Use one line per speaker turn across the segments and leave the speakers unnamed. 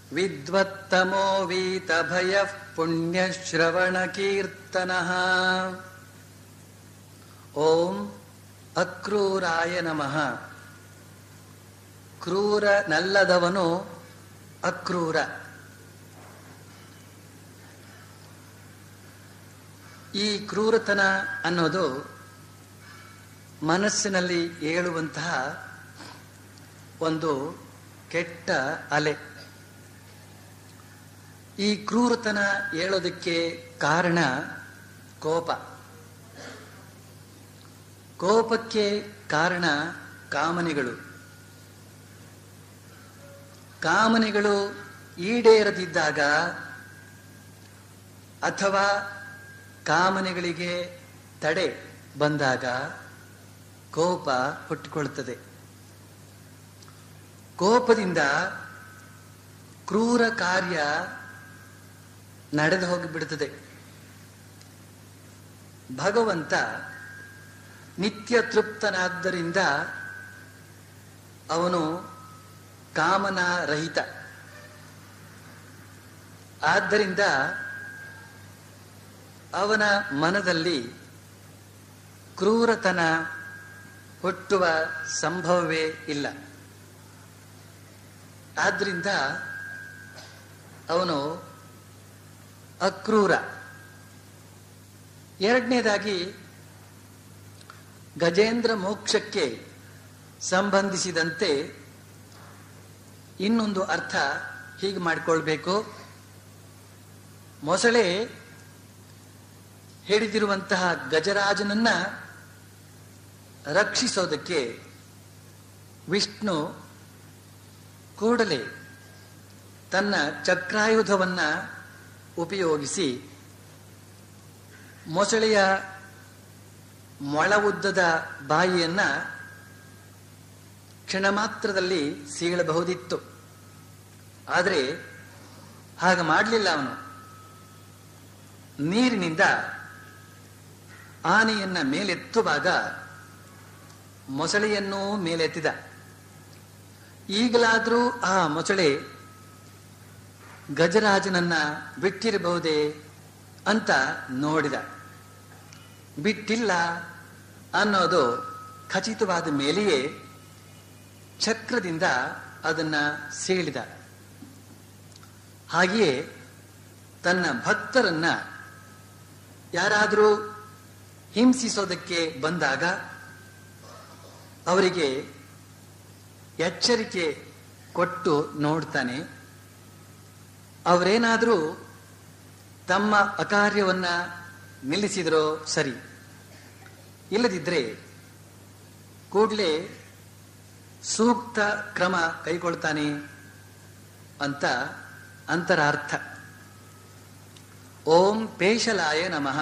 ವಿದ್ವತ್ತಮೋ ವೀತಭಯ ಪುಣ್ಯಶ್ರವಣಕೀರ್ತನಃ ಓಂ ಅಕ್ರೂರಾಯ ನಮಃ ಕ್ರೂರ ನಲ್ಲದವನು ಅಕ್ರೂರ ಈ ಕ್ರೂರತನ ಅನ್ನೋದು ಮನಸ್ಸಿನಲ್ಲಿ ಏಳುವಂತಹ ಒಂದು ಕೆಟ್ಟ ಅಲೆ ಈ ಕ್ರೂರತನ ಏಳೋದಕ್ಕೆ ಕಾರಣ ಕೋಪ ಕೋಪಕ್ಕೆ ಕಾರಣ ಕಾಮನೆಗಳು ಕಾಮನೆಗಳು ಈಡೇರದಿದ್ದಾಗ ಅಥವಾ ಕಾಮನೆಗಳಿಗೆ ತಡೆ ಬಂದಾಗ ಕೋಪ ಹುಟ್ಟಿಕೊಳ್ಳುತ್ತದೆ ಕೋಪದಿಂದ ಕ್ರೂರ ಕಾರ್ಯ ನಡೆದು ಹೋಗಿಬಿಡುತ್ತದೆ ಭಗವಂತ ನಿತ್ಯ ತೃಪ್ತನಾದ್ದರಿಂದ ಅವನು ಕಾಮನ ರಹಿತ ಆದ್ದರಿಂದ ಅವನ ಮನದಲ್ಲಿ ಕ್ರೂರತನ ಹುಟ್ಟುವ ಸಂಭವವೇ ಇಲ್ಲ ಆದ್ರಿಂದ ಅವನು ಅಕ್ರೂರ ಎರಡನೇದಾಗಿ ಗಜೇಂದ್ರ ಮೋಕ್ಷಕ್ಕೆ ಸಂಬಂಧಿಸಿದಂತೆ ಇನ್ನೊಂದು ಅರ್ಥ ಹೀಗೆ ಮಾಡಿಕೊಳ್ಬೇಕು ಮೊಸಳೆ ಹಿಡಿದಿರುವಂತಹ ಗಜರಾಜನನ್ನ ರಕ್ಷಿಸೋದಕ್ಕೆ ವಿಷ್ಣು ಕೂಡಲೇ ತನ್ನ ಚಕ್ರಾಯುಧವನ್ನ ಉಪಯೋಗಿಸಿ ಮೊಸಳೆಯ ಮೊಳ ಉದ್ದದ ಬಾಯಿಯನ್ನ ಕ್ಷಣ ಮಾತ್ರದಲ್ಲಿ ಸೀಳಬಹುದಿತ್ತು ಆದರೆ ಹಾಗೆ ಮಾಡಲಿಲ್ಲ ಅವನು ನೀರಿನಿಂದ ಆನೆಯನ್ನ ಮೇಲೆತ್ತುವಾಗ ಮೊಸಳೆಯನ್ನೂ ಮೇಲೆತ್ತಿದ ಈಗಲಾದರೂ ಆ ಮೊಸಳೆ ಗಜರಾಜನನ್ನ ಬಿಟ್ಟಿರಬಹುದೇ ಅಂತ ನೋಡಿದ ಬಿಟ್ಟಿಲ್ಲ ಅನ್ನೋದು ಖಚಿತವಾದ ಮೇಲೆಯೇ ಚಕ್ರದಿಂದ ಅದನ್ನ ಸೀಳಿದ ಹಾಗೆಯೇ ತನ್ನ ಭಕ್ತರನ್ನ ಯಾರಾದರೂ ಹಿಂಸಿಸೋದಕ್ಕೆ ಬಂದಾಗ ಅವರಿಗೆ ಎಚ್ಚರಿಕೆ ಕೊಟ್ಟು ನೋಡ್ತಾನೆ ಅವರೇನಾದರೂ ತಮ್ಮ ಅಕಾರ್ಯವನ್ನ ನಿಲ್ಲಿಸಿದರೋ ಸರಿ ಇಲ್ಲದಿದ್ದರೆ ಕೂಡಲೇ ಸೂಕ್ತ ಕ್ರಮ ಕೈಗೊಳ್ತಾನೆ ಅಂತ ಅಂತರಾರ್ಥ ಓಂ ಪೇಶಲಾಯ ನಮಃ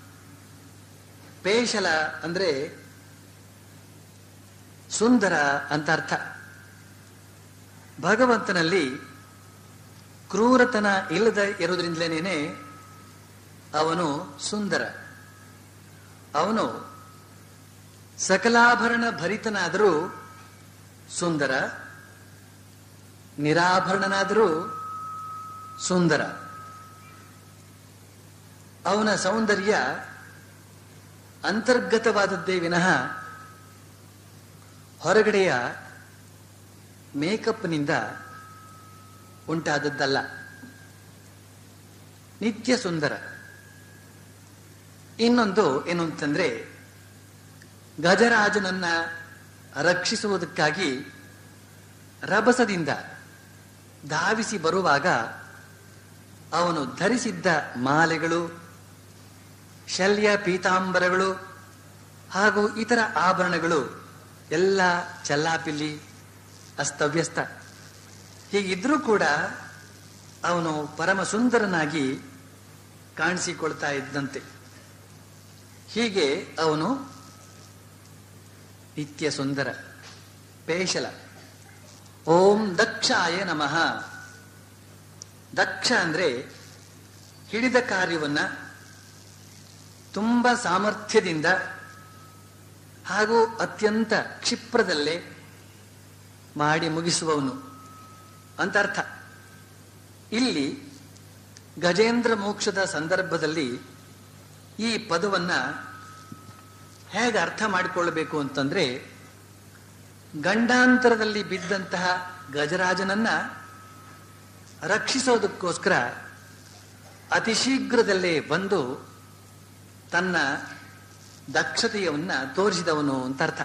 ಪೇಶಲ ಅಂದ್ರೆ ಸುಂದರ ಅಂತ ಅರ್ಥ ಭಗವಂತನಲ್ಲಿ ಕ್ರೂರತನ ಇಲ್ಲದ ಇರೋದ್ರಿಂದಲೇನೆ ಅವನು ಸುಂದರ ಅವನು ಸಕಲಾಭರಣ ಭರಿತನಾದರೂ ಸುಂದರ ನಿರಾಭರಣನಾದರೂ ಸುಂದರ ಅವನ ಸೌಂದರ್ಯ ಅಂತರ್ಗತವಾದದ್ದೇ ವಿನಃ ಹೊರಗಡೆಯ ಮೇಕಪ್ನಿಂದ ಉಂಟಾದದ್ದಲ್ಲ ನಿತ್ಯ ಸುಂದರ ಇನ್ನೊಂದು ಏನು ಅಂತಂದ್ರೆ ಗಜರಾಜನನ್ನ ರಕ್ಷಿಸುವುದಕ್ಕಾಗಿ ರಭಸದಿಂದ ಧಾವಿಸಿ ಬರುವಾಗ ಅವನು ಧರಿಸಿದ್ದ ಮಾಲೆಗಳು ಶಲ್ಯ ಪೀತಾಂಬರಗಳು ಹಾಗೂ ಇತರ ಆಭರಣಗಳು ಎಲ್ಲ ಚಲ್ಲಾಪಿಲ್ಲಿ ಅಸ್ತವ್ಯಸ್ತ ಹೀಗಿದ್ರೂ ಕೂಡ ಅವನು ಪರಮ ಸುಂದರನಾಗಿ ಕಾಣಿಸಿಕೊಳ್ತಾ ಇದ್ದಂತೆ ಹೀಗೆ ಅವನು ನಿತ್ಯ ಸುಂದರ ಪೇಶಲ ಓಂ ದಕ್ಷಾಯ ನಮಃ ದಕ್ಷ ಅಂದ್ರೆ ಹಿಡಿದ ಕಾರ್ಯವನ್ನ ತುಂಬ ಸಾಮರ್ಥ್ಯದಿಂದ ಹಾಗೂ ಅತ್ಯಂತ ಕ್ಷಿಪ್ರದಲ್ಲೇ ಮಾಡಿ ಮುಗಿಸುವವನು ಅಂತ ಅರ್ಥ ಇಲ್ಲಿ ಗಜೇಂದ್ರ ಮೋಕ್ಷದ ಸಂದರ್ಭದಲ್ಲಿ ಈ ಪದವನ್ನ ಹೇಗೆ ಅರ್ಥ ಮಾಡಿಕೊಳ್ಳಬೇಕು ಅಂತಂದ್ರೆ ಗಂಡಾಂತರದಲ್ಲಿ ಬಿದ್ದಂತಹ ಗಜರಾಜನನ್ನ ರಕ್ಷಿಸೋದಕ್ಕೋಸ್ಕರ ಅತಿ ಶೀಘ್ರದಲ್ಲೇ ಬಂದು ತನ್ನ ದಕ್ಷತೆಯವನ್ನ ತೋರಿಸಿದವನು ಅಂತ ಅರ್ಥ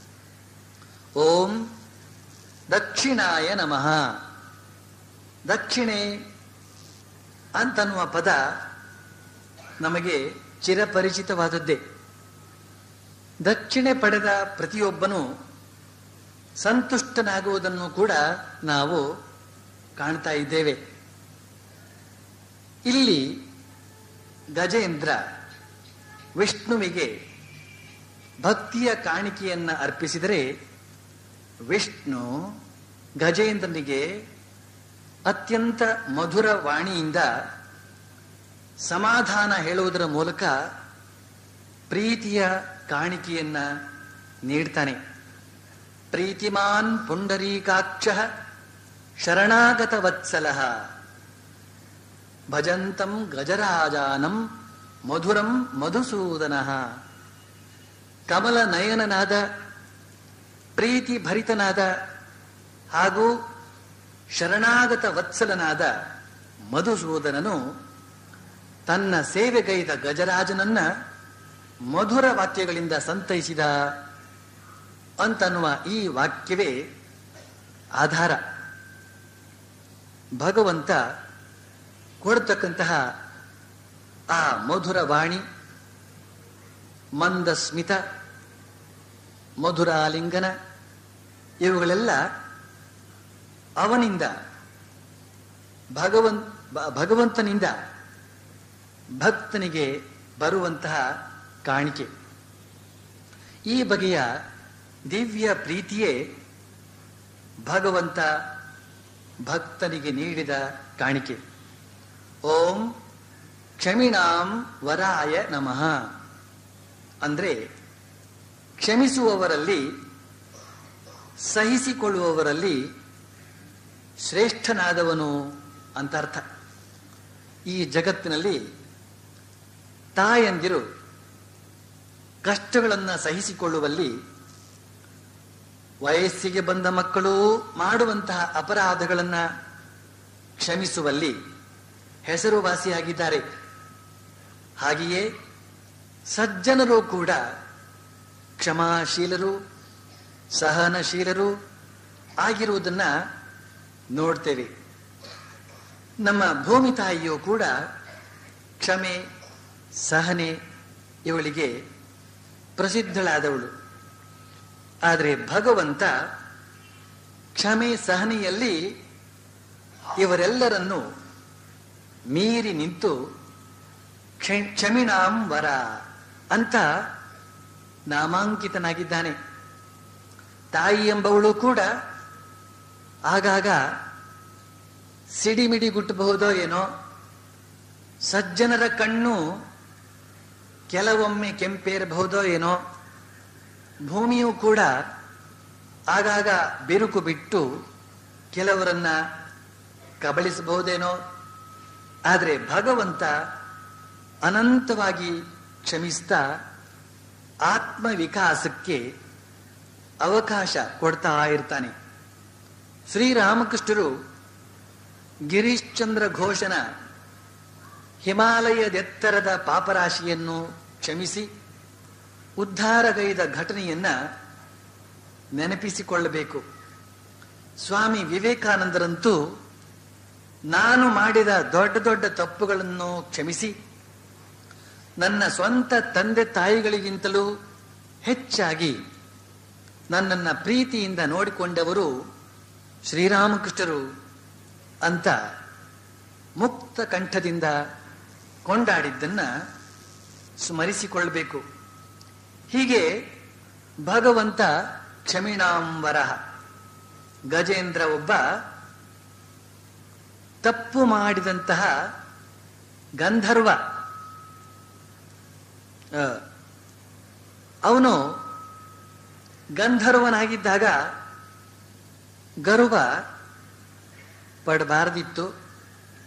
ಓಂ ದಕ್ಷಿಣಾಯ ನಮಃ ದಕ್ಷಿಣೆ ಅಂತನ್ನುವ ಪದ ನಮಗೆ ಚಿರಪರಿಚಿತವಾದದ್ದೇ ದಕ್ಷಿಣೆ ಪಡೆದ ಪ್ರತಿಯೊಬ್ಬನು ಸಂತುಷ್ಟನಾಗುವುದನ್ನು ಕೂಡ ನಾವು ಕಾಣ್ತಾ ಇದ್ದೇವೆ ಇಲ್ಲಿ ಗಜೇಂದ್ರ ವಿಷ್ಣುವಿಗೆ ಭಕ್ತಿಯ ಕಾಣಿಕೆಯನ್ನ ಅರ್ಪಿಸಿದರೆ ವಿಷ್ಣು ಗಜೇಂದ್ರನಿಗೆ ಅತ್ಯಂತ ಮಧುರ ವಾಣಿಯಿಂದ ಸಮಾಧಾನ ಹೇಳುವುದರ ಮೂಲಕ ಪ್ರೀತಿಯ ಕಾಣಿಕೆಯನ್ನ ನೀಡ್ತಾನೆ ಪ್ರೀತಿಮಾನ್ ಪುಂಡರೀಕಾಕ್ಷ ಶರಣಾಗತ ವತ್ಸಲ ಭಜಂತಂ ಗಜರಾಜಾನಂ ಮಧುರಂ ಮಧುಸೂದನ ಕಮಲ ನಯನನಾದ ಪ್ರೀತಿ ಭರಿತನಾದ ಹಾಗೂ ಶರಣಾಗತ ವತ್ಸಲನಾದ ಮಧುಸೂದನನು ತನ್ನ ಸೇವೆಗೈದ ಗಜರಾಜನನ್ನ ಮಧುರ ವಾಕ್ಯಗಳಿಂದ ಸಂತೈಸಿದ ಅಂತನ್ನುವ ಈ ವಾಕ್ಯವೇ ಆಧಾರ ಭಗವಂತ ಕೊಡ್ತಕ್ಕಂತಹ ಆ ಮಧುರ ವಾಣಿ ಮಂದ ಸ್ಮಿತ ಮಧುರಾಲಿಂಗನ ಇವುಗಳೆಲ್ಲ ಅವನಿಂದ ಭಗವನ್ ಬ- ಭಗವಂತನಿಂದ ಭಕ್ತನಿಗೆ ಬರುವಂತಹ ಕಾಣಿಕೆ ಈ ಬಗೆಯ ದಿವ್ಯ ಪ್ರೀತಿಯೇ ಭಗವಂತ ಭಕ್ತನಿಗೆ ನೀಡಿದ ಕಾಣಿಕೆ ಓಂ ಕ್ಷಮಿಣಾಂ ವರಾಯ ನಮಃ ಅಂದ್ರೆ ಕ್ಷಮಿಸುವವರಲ್ಲಿ ಸಹಿಸಿಕೊಳ್ಳುವವರಲ್ಲಿ ಶ್ರೇಷ್ಠನಾದವನು ಅಂತ ಅರ್ಥ ಈ ಜಗತ್ತಿನಲ್ಲಿ ತಾಯಂದಿರು ಕಷ್ಟಗಳನ್ನು ಸಹಿಸಿಕೊಳ್ಳುವಲ್ಲಿ ವಯಸ್ಸಿಗೆ ಬಂದ ಮಕ್ಕಳು ಮಾಡುವಂತಹ ಅಪರಾಧಗಳನ್ನ ಕ್ಷಮಿಸುವಲ್ಲಿ ಹೆಸರುವಾಸಿಯಾಗಿದ್ದಾರೆ ಹಾಗೆಯೇ ಸಜ್ಜನರು ಕೂಡ ಕ್ಷಮಾಶೀಲರು ಸಹನಶೀಲರು ಆಗಿರುವುದನ್ನ ನೋಡ್ತೇವೆ ನಮ್ಮ ಭೂಮಿ ತಾಯಿಯು ಕೂಡ ಕ್ಷಮೆ ಸಹನೆ ಇವಳಿಗೆ ಪ್ರಸಿದ್ಧಳಾದವಳು ಆದರೆ ಭಗವಂತ ಕ್ಷಮೆ ಸಹನೆಯಲ್ಲಿ ಇವರೆಲ್ಲರನ್ನು ಮೀರಿ ನಿಂತು ಕ್ಷ- ಕ್ಷಮಿಣಾಂ ವರ ಅಂತ ನಾಮಾಂಕಿತನಾಗಿದ್ದಾನೆ ತಾಯಿ ಎಂಬವಳು ಕೂಡ ಆಗಾಗ ಸಿಡಿಮಿಡಿ ಗುಟ್ಟಬಹುದೋ ಏನೋ ಸಜ್ಜನರ ಕಣ್ಣು ಕೆಲವೊಮ್ಮೆ ಕೆಂಪೇರಬಹುದೋ ಏನೋ ಭೂಮಿಯು ಕೂಡ ಆಗಾಗ ಬಿರುಕು ಬಿಟ್ಟು ಕೆಲವರನ್ನ ಕಬಳಿಸಬಹುದೇನೋ ಆದರೆ ಭಗವಂತ ಅನಂತವಾಗಿ ಕ್ಷಮಿಸ್ತಾ ಆತ್ಮ ವಿಕಾಸಕ್ಕೆ ಅವಕಾಶ ಕೊಡ್ತಾ ಇರ್ತಾನೆ ಶ್ರೀರಾಮಕೃಷ್ಣರು ಗಿರೀಶ್ಚಂದ್ರ ಘೋಷನ ಹಿಮಾಲಯದೆತ್ತರದ ಪಾಪರಾಶಿಯನ್ನು ಕ್ಷಮಿಸಿ ಉದ್ಧಾರಗೈದ ಘಟನೆಯನ್ನ ನೆನಪಿಸಿಕೊಳ್ಳಬೇಕು ಸ್ವಾಮಿ ವಿವೇಕಾನಂದರಂತೂ ನಾನು ಮಾಡಿದ ದೊಡ್ಡ ದೊಡ್ಡ ತಪ್ಪುಗಳನ್ನು ಕ್ಷಮಿಸಿ ನನ್ನ ಸ್ವಂತ ತಂದೆ ತಾಯಿಗಳಿಗಿಂತಲೂ ಹೆಚ್ಚಾಗಿ ನನ್ನನ್ನ ಪ್ರೀತಿಯಿಂದ ನೋಡಿಕೊಂಡವರು ಶ್ರೀರಾಮಕೃಷ್ಣರು ಅಂತ ಮುಕ್ತ ಕಂಠದಿಂದ ಕೊಂಡಾಡಿದ್ದನ್ನ ಸ್ಮರಿಸಿಕೊಳ್ಳಬೇಕು ಹೀಗೆ ಭಗವಂತ ಕ್ಷಮಿಣಾಂಬರಹ ಗಜೇಂದ್ರ ಒಬ್ಬ ತಪ್ಪು ಮಾಡಿದಂತಹ ಗಂಧರ್ವ ಆ, ಅವನು ಗಂಧರ್ವನಾಗಿದ್ದಾಗ ಗರ್ವ ಪಡಬಾರದಿತ್ತು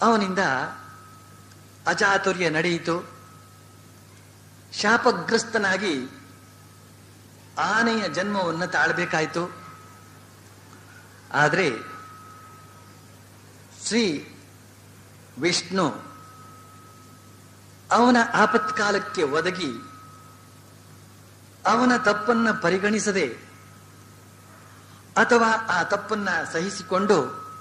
ಅವನಿಂದ ಅಚಾತುರ್ಯ ನಡೆಯಿತು ಶಾಪಗ್ರಸ್ತನಾಗಿ ಆನೆಯ ಜನ್ಮವನ್ನು ತಾಳಬೇಕಾಯಿತು ಆದರೆ ಶ್ರೀ ವಿಷ್ಣು ಅವನ ಆಪತ್ಕಾಲಕ್ಕೆ ಒದಗಿ ಅವನ ತಪ್ಪನ್ನ ಪರಿಗಣಿಸದೆ ಅಥವಾ ಆ ತಪ್ಪನ್ನ ಸಹಿಸಿಕೊಂಡು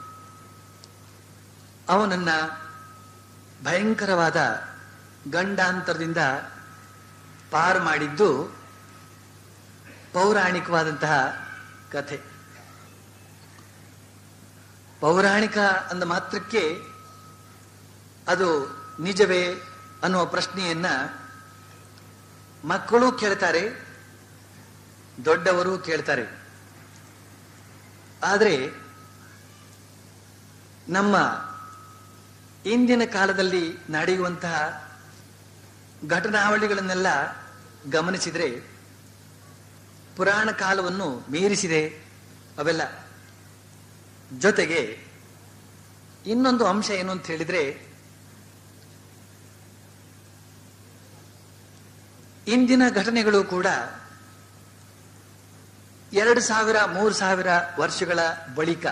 ಅವನನ್ನ ಭಯಂಕರವಾದ ಗಂಡಾಂತರದಿಂದ ಪಾರು ಮಾಡಿದ್ದು ಪೌರಾಣಿಕವಾದಂತಹ ಕಥೆ ಪೌರಾಣಿಕ ಅಂದ ಮಾತ್ರಕ್ಕೆ ಅದು ನಿಜವೇ ಅನ್ನುವ ಪ್ರಶ್ನೆಯನ್ನ ಮಕ್ಕಳು ಕೇಳ್ತಾರೆ ದೊಡ್ಡವರು ಕೇಳ್ತಾರೆ ಆದರೆ ನಮ್ಮ ಇಂದಿನ ಕಾಲದಲ್ಲಿ ನಡೆಯುವಂತಹ ಘಟನಾವಳಿಗಳನ್ನೆಲ್ಲ ಗಮನಿಸಿದರೆ ಪುರಾಣ ಕಾಲವನ್ನು ಮೀರಿಸಿದೆ ಅವೆಲ್ಲ ಜೊತೆಗೆ ಇನ್ನೊಂದು ಅಂಶ ಏನು ಅಂತ ಹೇಳಿದ್ರೆ ಇಂದಿನ ಘಟನೆಗಳು ಕೂಡ ಎರಡು ಸಾವಿರ ಮೂರು ಸಾವಿರ ವರ್ಷಗಳ ಬಳಿಕ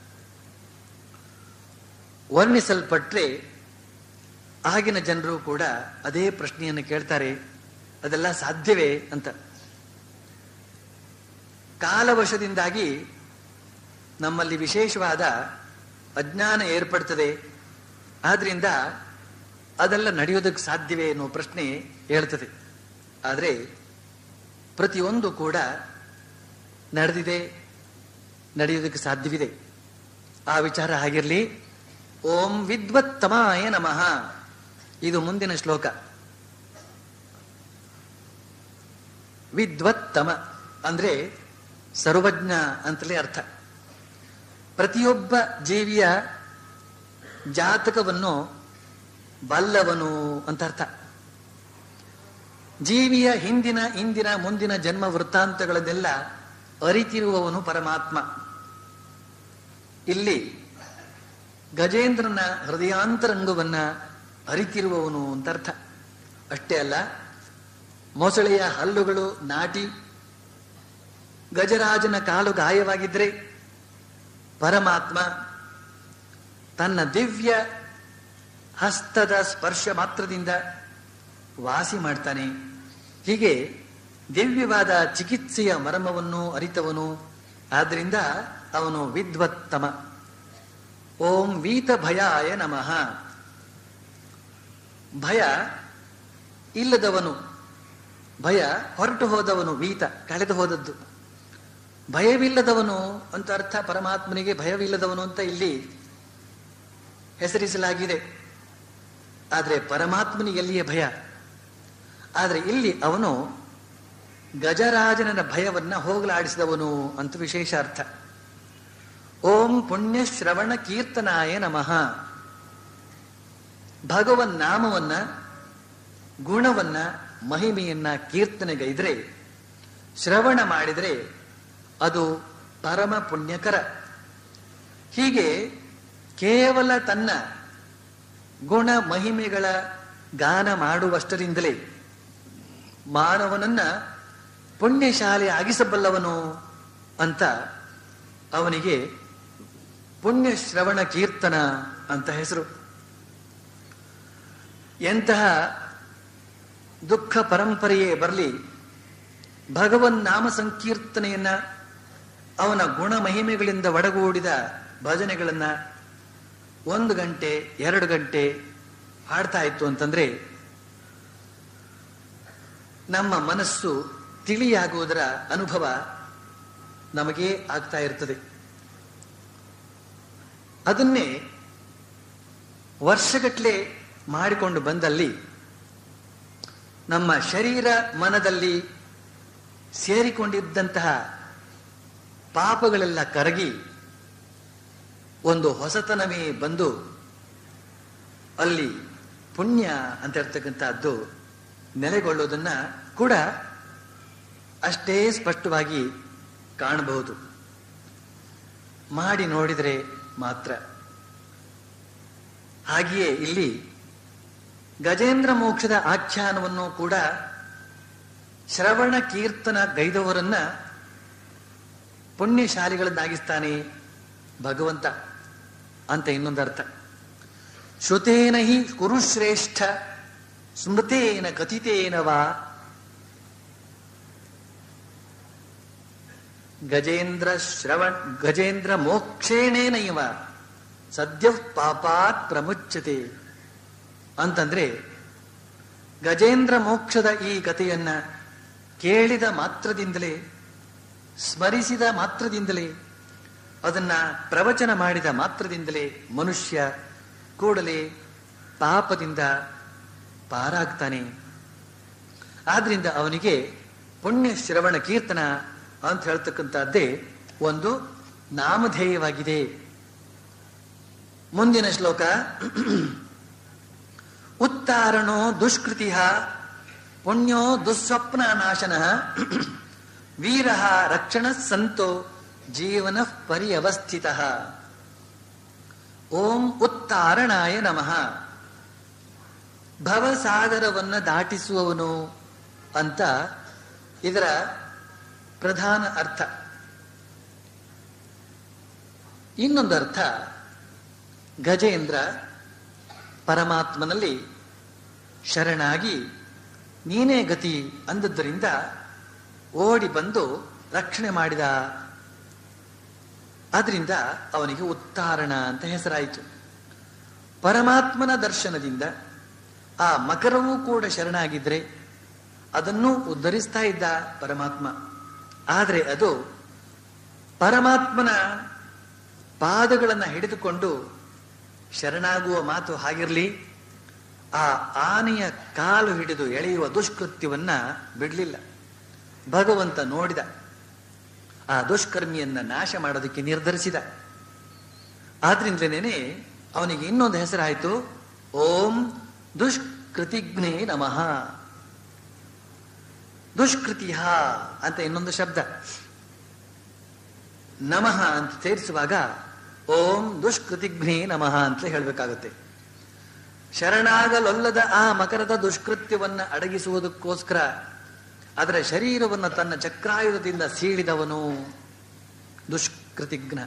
ವರ್ಣಿಸಲ್ಪಟ್ರೆ ಆಗಿನ ಜನರು ಕೂಡ ಅದೇ ಪ್ರಶ್ನೆಯನ್ನು ಕೇಳ್ತಾರೆ ಅದೆಲ್ಲ ಸಾಧ್ಯವೇ ಅಂತ ಕಾಲವಶದಿಂದಾಗಿ ನಮ್ಮಲ್ಲಿ ವಿಶೇಷವಾದ ಅಜ್ಞಾನ ಏರ್ಪಡ್ತದೆ ಆದ್ರಿಂದ ಅದೆಲ್ಲ ನಡೆಯೋದಕ್ಕೆ ಸಾಧ್ಯವೇ ಅನ್ನೋ ಪ್ರಶ್ನೆ ಹೇಳ್ತದೆ ಆದರೆ ಪ್ರತಿಯೊಂದು ಕೂಡ ನಡೆದಿದೆ ನಡೆಯೋದಕ್ಕೆ ಸಾಧ್ಯವಿದೆ ಆ ವಿಚಾರ ಹಾಗಿರಲಿ ಓಂ ವಿದ್ವತ್ತಮಾಯ ನಮಃ ಇದು ಮುಂದಿನ ಶ್ಲೋಕ ವಿದ್ವತ್ತಮ ಅಂದ್ರೆ ಸರ್ವಜ್ಞ ಅಂತಲೇ ಅರ್ಥ ಪ್ರತಿಯೊಬ್ಬ ಜೀವಿಯ ಜಾತಕವನ್ನು ಬಲ್ಲವನು ಅಂತ ಅರ್ಥ ಜೀವಿಯ ಹಿಂದಿನ ಇಂದಿನ ಮುಂದಿನ ಜನ್ಮ ವೃತ್ತಾಂತಗಳನ್ನೆಲ್ಲ ಅರಿತಿರುವವನು ಪರಮಾತ್ಮ ಇಲ್ಲಿ ಗಜೇಂದ್ರನ ಹೃದಯಾಂತರಂಗವನ್ನ ಅರಿತಿರುವವನು ಅಂತ ಅರ್ಥ ಅಷ್ಟೇ ಅಲ್ಲ ಮೊಸಳೆಯ ಹಲ್ಲುಗಳು ನಾಟಿ ಗಜರಾಜನ ಕಾಲು ಗಾಯವಾಗಿದ್ರೆ ಪರಮಾತ್ಮ ತನ್ನ ದಿವ್ಯ ಹಸ್ತದ ಸ್ಪರ್ಶ ಮಾತ್ರದಿಂದ ವಾಸಿ ಮಾಡ್ತಾನೆ ಹೀಗೆ ದಿವ್ಯವಾದ ಚಿಕಿತ್ಸೆಯ ಮರ್ಮವನ್ನು ಅರಿತವನು ಆದ್ದರಿಂದ ಅವನು ವಿದ್ವತ್ತಮ ಓಂ ವೀತ ಭಯಾಯ ನಮಃ ಭಯ ಇಲ್ಲದವನು ಭಯ ಹೊರಟು ಹೋದವನು ವೀತ ಕಳೆದು ಹೋದದ್ದು ಭಯವಿಲ್ಲದವನು ಅಂತ ಅರ್ಥ ಪರಮಾತ್ಮನಿಗೆ ಭಯವಿಲ್ಲದವನು ಅಂತ ಇಲ್ಲಿ ಹೆಸರಿಸಲಾಗಿದೆ ಆದರೆ ಪರಮಾತ್ಮನಿಗೆ ಎಲ್ಲಿಯೇ ಭಯ ಆದರೆ ಇಲ್ಲಿ ಅವನು ಗಜರಾಜನ ಭಯವನ್ನ ಹೋಗಲಾಡಿಸಿದವನು ಅಂತ ವಿಶೇಷ ಅರ್ಥ ಓಂ ಪುಣ್ಯ ಶ್ರವಣ ಕೀರ್ತನಾಯ ನಮಃ ಭಗವನ್ ನಾಮವನ್ನ ಗುಣವನ್ನ ಮಹಿಮೆಯನ್ನ ಕೀರ್ತನೆಗೈದ್ರೆ ಶ್ರವಣ ಮಾಡಿದರೆ ಅದು ಪರಮ ಪುಣ್ಯಕರ ಹೀಗೆ ಕೇವಲ ತನ್ನ ಗುಣ ಮಹಿಮೆಗಳ ಗಾನ ಮಾಡುವಷ್ಟರಿಂದಲೇ ಮಾನವನನ್ನ ಪುಣ್ಯಶಾಲಿ ಆಗಿಸಬಲ್ಲವನು ಅಂತ ಅವನಿಗೆ ಪುಣ್ಯ ಶ್ರವಣ ಕೀರ್ತನ ಅಂತ ಹೆಸರು ಎಂತಹ ದುಃಖ ಪರಂಪರೆಯೇ ಬರಲಿ ಭಗವನ್ ನಾಮ ಸಂಕೀರ್ತನೆಯನ್ನ ಅವನ ಗುಣ ಮಹಿಮೆಗಳಿಂದ ಒಡಗೂಡಿದ ಭಜನೆಗಳನ್ನ ಒಂದು ಗಂಟೆ ಎರಡು ಗಂಟೆ ಹಾಡ್ತಾ ಇತ್ತು ಅಂತಂದ್ರೆ ನಮ್ಮ ಮನಸ್ಸು ತಿಳಿಯಾಗುವುದರ ಅನುಭವ ನಮಗೆ ಆಗ್ತಾ ಇರ್ತದೆ ಅದನ್ನೇ ವರ್ಷಗಟ್ಟಲೆ ಮಾಡಿಕೊಂಡು ಬಂದಲ್ಲಿ ನಮ್ಮ ಶರೀರ ಮನದಲ್ಲಿ ಸೇರಿಕೊಂಡಿದ್ದಂತಹ ಪಾಪಗಳೆಲ್ಲ ಕರಗಿ ಒಂದು ಹೊಸತನವೇ ಬಂದು ಅಲ್ಲಿ ಪುಣ್ಯ ಅಂತ ಇರ್ತಕ್ಕಂಥದ್ದು ನೆಲೆಗೊಳ್ಳೋದನ್ನ ಕೂಡ ಅಷ್ಟೇ ಸ್ಪಷ್ಟವಾಗಿ ಕಾಣಬಹುದು ಮಾಡಿ ನೋಡಿದರೆ ಮಾತ್ರ ಹಾಗೆಯೇ ಇಲ್ಲಿ ಗಜೇಂದ್ರ ಮೋಕ್ಷದ ಆಖ್ಯಾನವನ್ನು ಕೂಡ ಶ್ರವಣ ಕೀರ್ತನ ಗೈದವರನ್ನ ಪುಣ್ಯಶಾಲಿಗಳನ್ನಾಗಿಸ್ತಾನೆ ಭಗವಂತ ಅಂತ ಇನ್ನೊಂದು ಅರ್ಥ ಶ್ರುತೇನ ಹಿ ಕುರುಶ್ರೇಷ್ಠ ಸ್ಮೃತೇನ ಕಥಿತೇನ ವಾ ಗಜೇಂದ್ರ ಶ್ರವಣ್ ಗಜೇಂದ್ರ ಮೋಕ್ಷೇಣೇನ ಇವ ಸದ್ಯ ಪಾಪಾತ್ ಪ್ರಮುಚ್ಯತೆ ಅಂತಂದ್ರೆ ಗಜೇಂದ್ರ ಮೋಕ್ಷದ ಈ ಕಥೆಯನ್ನ ಕೇಳಿದ ಮಾತ್ರದಿಂದಲೇ ಸ್ಮರಿಸಿದ ಮಾತ್ರದಿಂದಲೇ ಅದನ್ನ ಪ್ರವಚನ ಮಾಡಿದ ಮಾತ್ರದಿಂದಲೇ ಮನುಷ್ಯ ಕೂಡಲೇ ಪಾಪದಿಂದ ಪಾರಾಗ್ತಾನೆ ಆದ್ರಿಂದ ಅವನಿಗೆ ಪುಣ್ಯ ಶ್ರವಣ ಕೀರ್ತನ ಅಂತ ಹೇಳ್ತಕ್ಕಂಥದ್ದೇ ಒಂದು ನಾಮಧೇಯವಾಗಿದೆ ಮುಂದಿನ ಶ್ಲೋಕ ಉತ್ತಾರಣೋ ದುಷ್ಕೃತಿ ಪುಣ್ಯೋ ದುಸ್ವಪ್ನ ನಾಶನ ವೀರ ರಕ್ಷಣ ಸಂತೋ ಜೀವನ ಪರ್ಯವಸ್ಥಿತ ಓಂ ಉತ್ತಾರಣಾಯ ನಮಃ ಭವಸಾಗರವನ್ನ ದಾಟಿಸುವವನು ಅಂತ ಇದರ ಪ್ರಧಾನ ಅರ್ಥ ಇನ್ನೊಂದು ಅರ್ಥ ಗಜೇಂದ್ರ ಪರಮಾತ್ಮನಲ್ಲಿ ಶರಣಾಗಿ ನೀನೇ ಗತಿ ಅಂದದ್ದರಿಂದ ಓಡಿ ಬಂದು ರಕ್ಷಣೆ ಮಾಡಿದ ಆದ್ರಿಂದ ಅವನಿಗೆ ಉತ್ತಾರಣ ಅಂತ ಹೆಸರಾಯಿತು ಪರಮಾತ್ಮನ ದರ್ಶನದಿಂದ ಆ ಮಕರವೂ ಕೂಡ ಶರಣಾಗಿದ್ರೆ ಅದನ್ನು ಉದ್ಧರಿಸ್ತಾ ಇದ್ದ ಪರಮಾತ್ಮ ಆದರೆ ಅದು ಪರಮಾತ್ಮನ ಪಾದಗಳನ್ನು ಹಿಡಿದುಕೊಂಡು ಶರಣಾಗುವ ಮಾತು ಹಾಗಿರಲಿ ಆ ಆನೆಯ ಕಾಲು ಹಿಡಿದು ಎಳೆಯುವ ದುಷ್ಕೃತ್ಯವನ್ನ ಬಿಡಲಿಲ್ಲ ಭಗವಂತ ನೋಡಿದ ಆ ದುಷ್ಕರ್ಮಿಯನ್ನ ನಾಶ ಮಾಡೋದಕ್ಕೆ ನಿರ್ಧರಿಸಿದ ಆದ್ರಿಂದಲೇನೆ ಅವನಿಗೆ ಇನ್ನೊಂದು ಹೆಸರಾಯಿತು ಓಂ ದುಷ್ಕೃತಿಜ್ಞೆ ನಮಃ ದುಷ್ಕೃತಿಹ ಅಂತ ಇನ್ನೊಂದು ಶಬ್ದ ನಮಃ ಅಂತ ಸೇರಿಸುವಾಗ ಓಂ ದುಷ್ಕೃತಿಘ್ನೇ ನಮಃ ಅಂತ ಹೇಳಬೇಕಾಗುತ್ತೆ ಶರಣಾಗಲೊಲ್ಲದ ಆ ಮಕರದ ದುಷ್ಕೃತ್ಯವನ್ನ ಅಡಗಿಸುವುದಕ್ಕೋಸ್ಕರ ಅದರ ಶರೀರವನ್ನು ತನ್ನ ಚಕ್ರಾಯುಧದಿಂದ ಸೀಳಿದವನು ದುಷ್ಕೃತಿಘ್ನ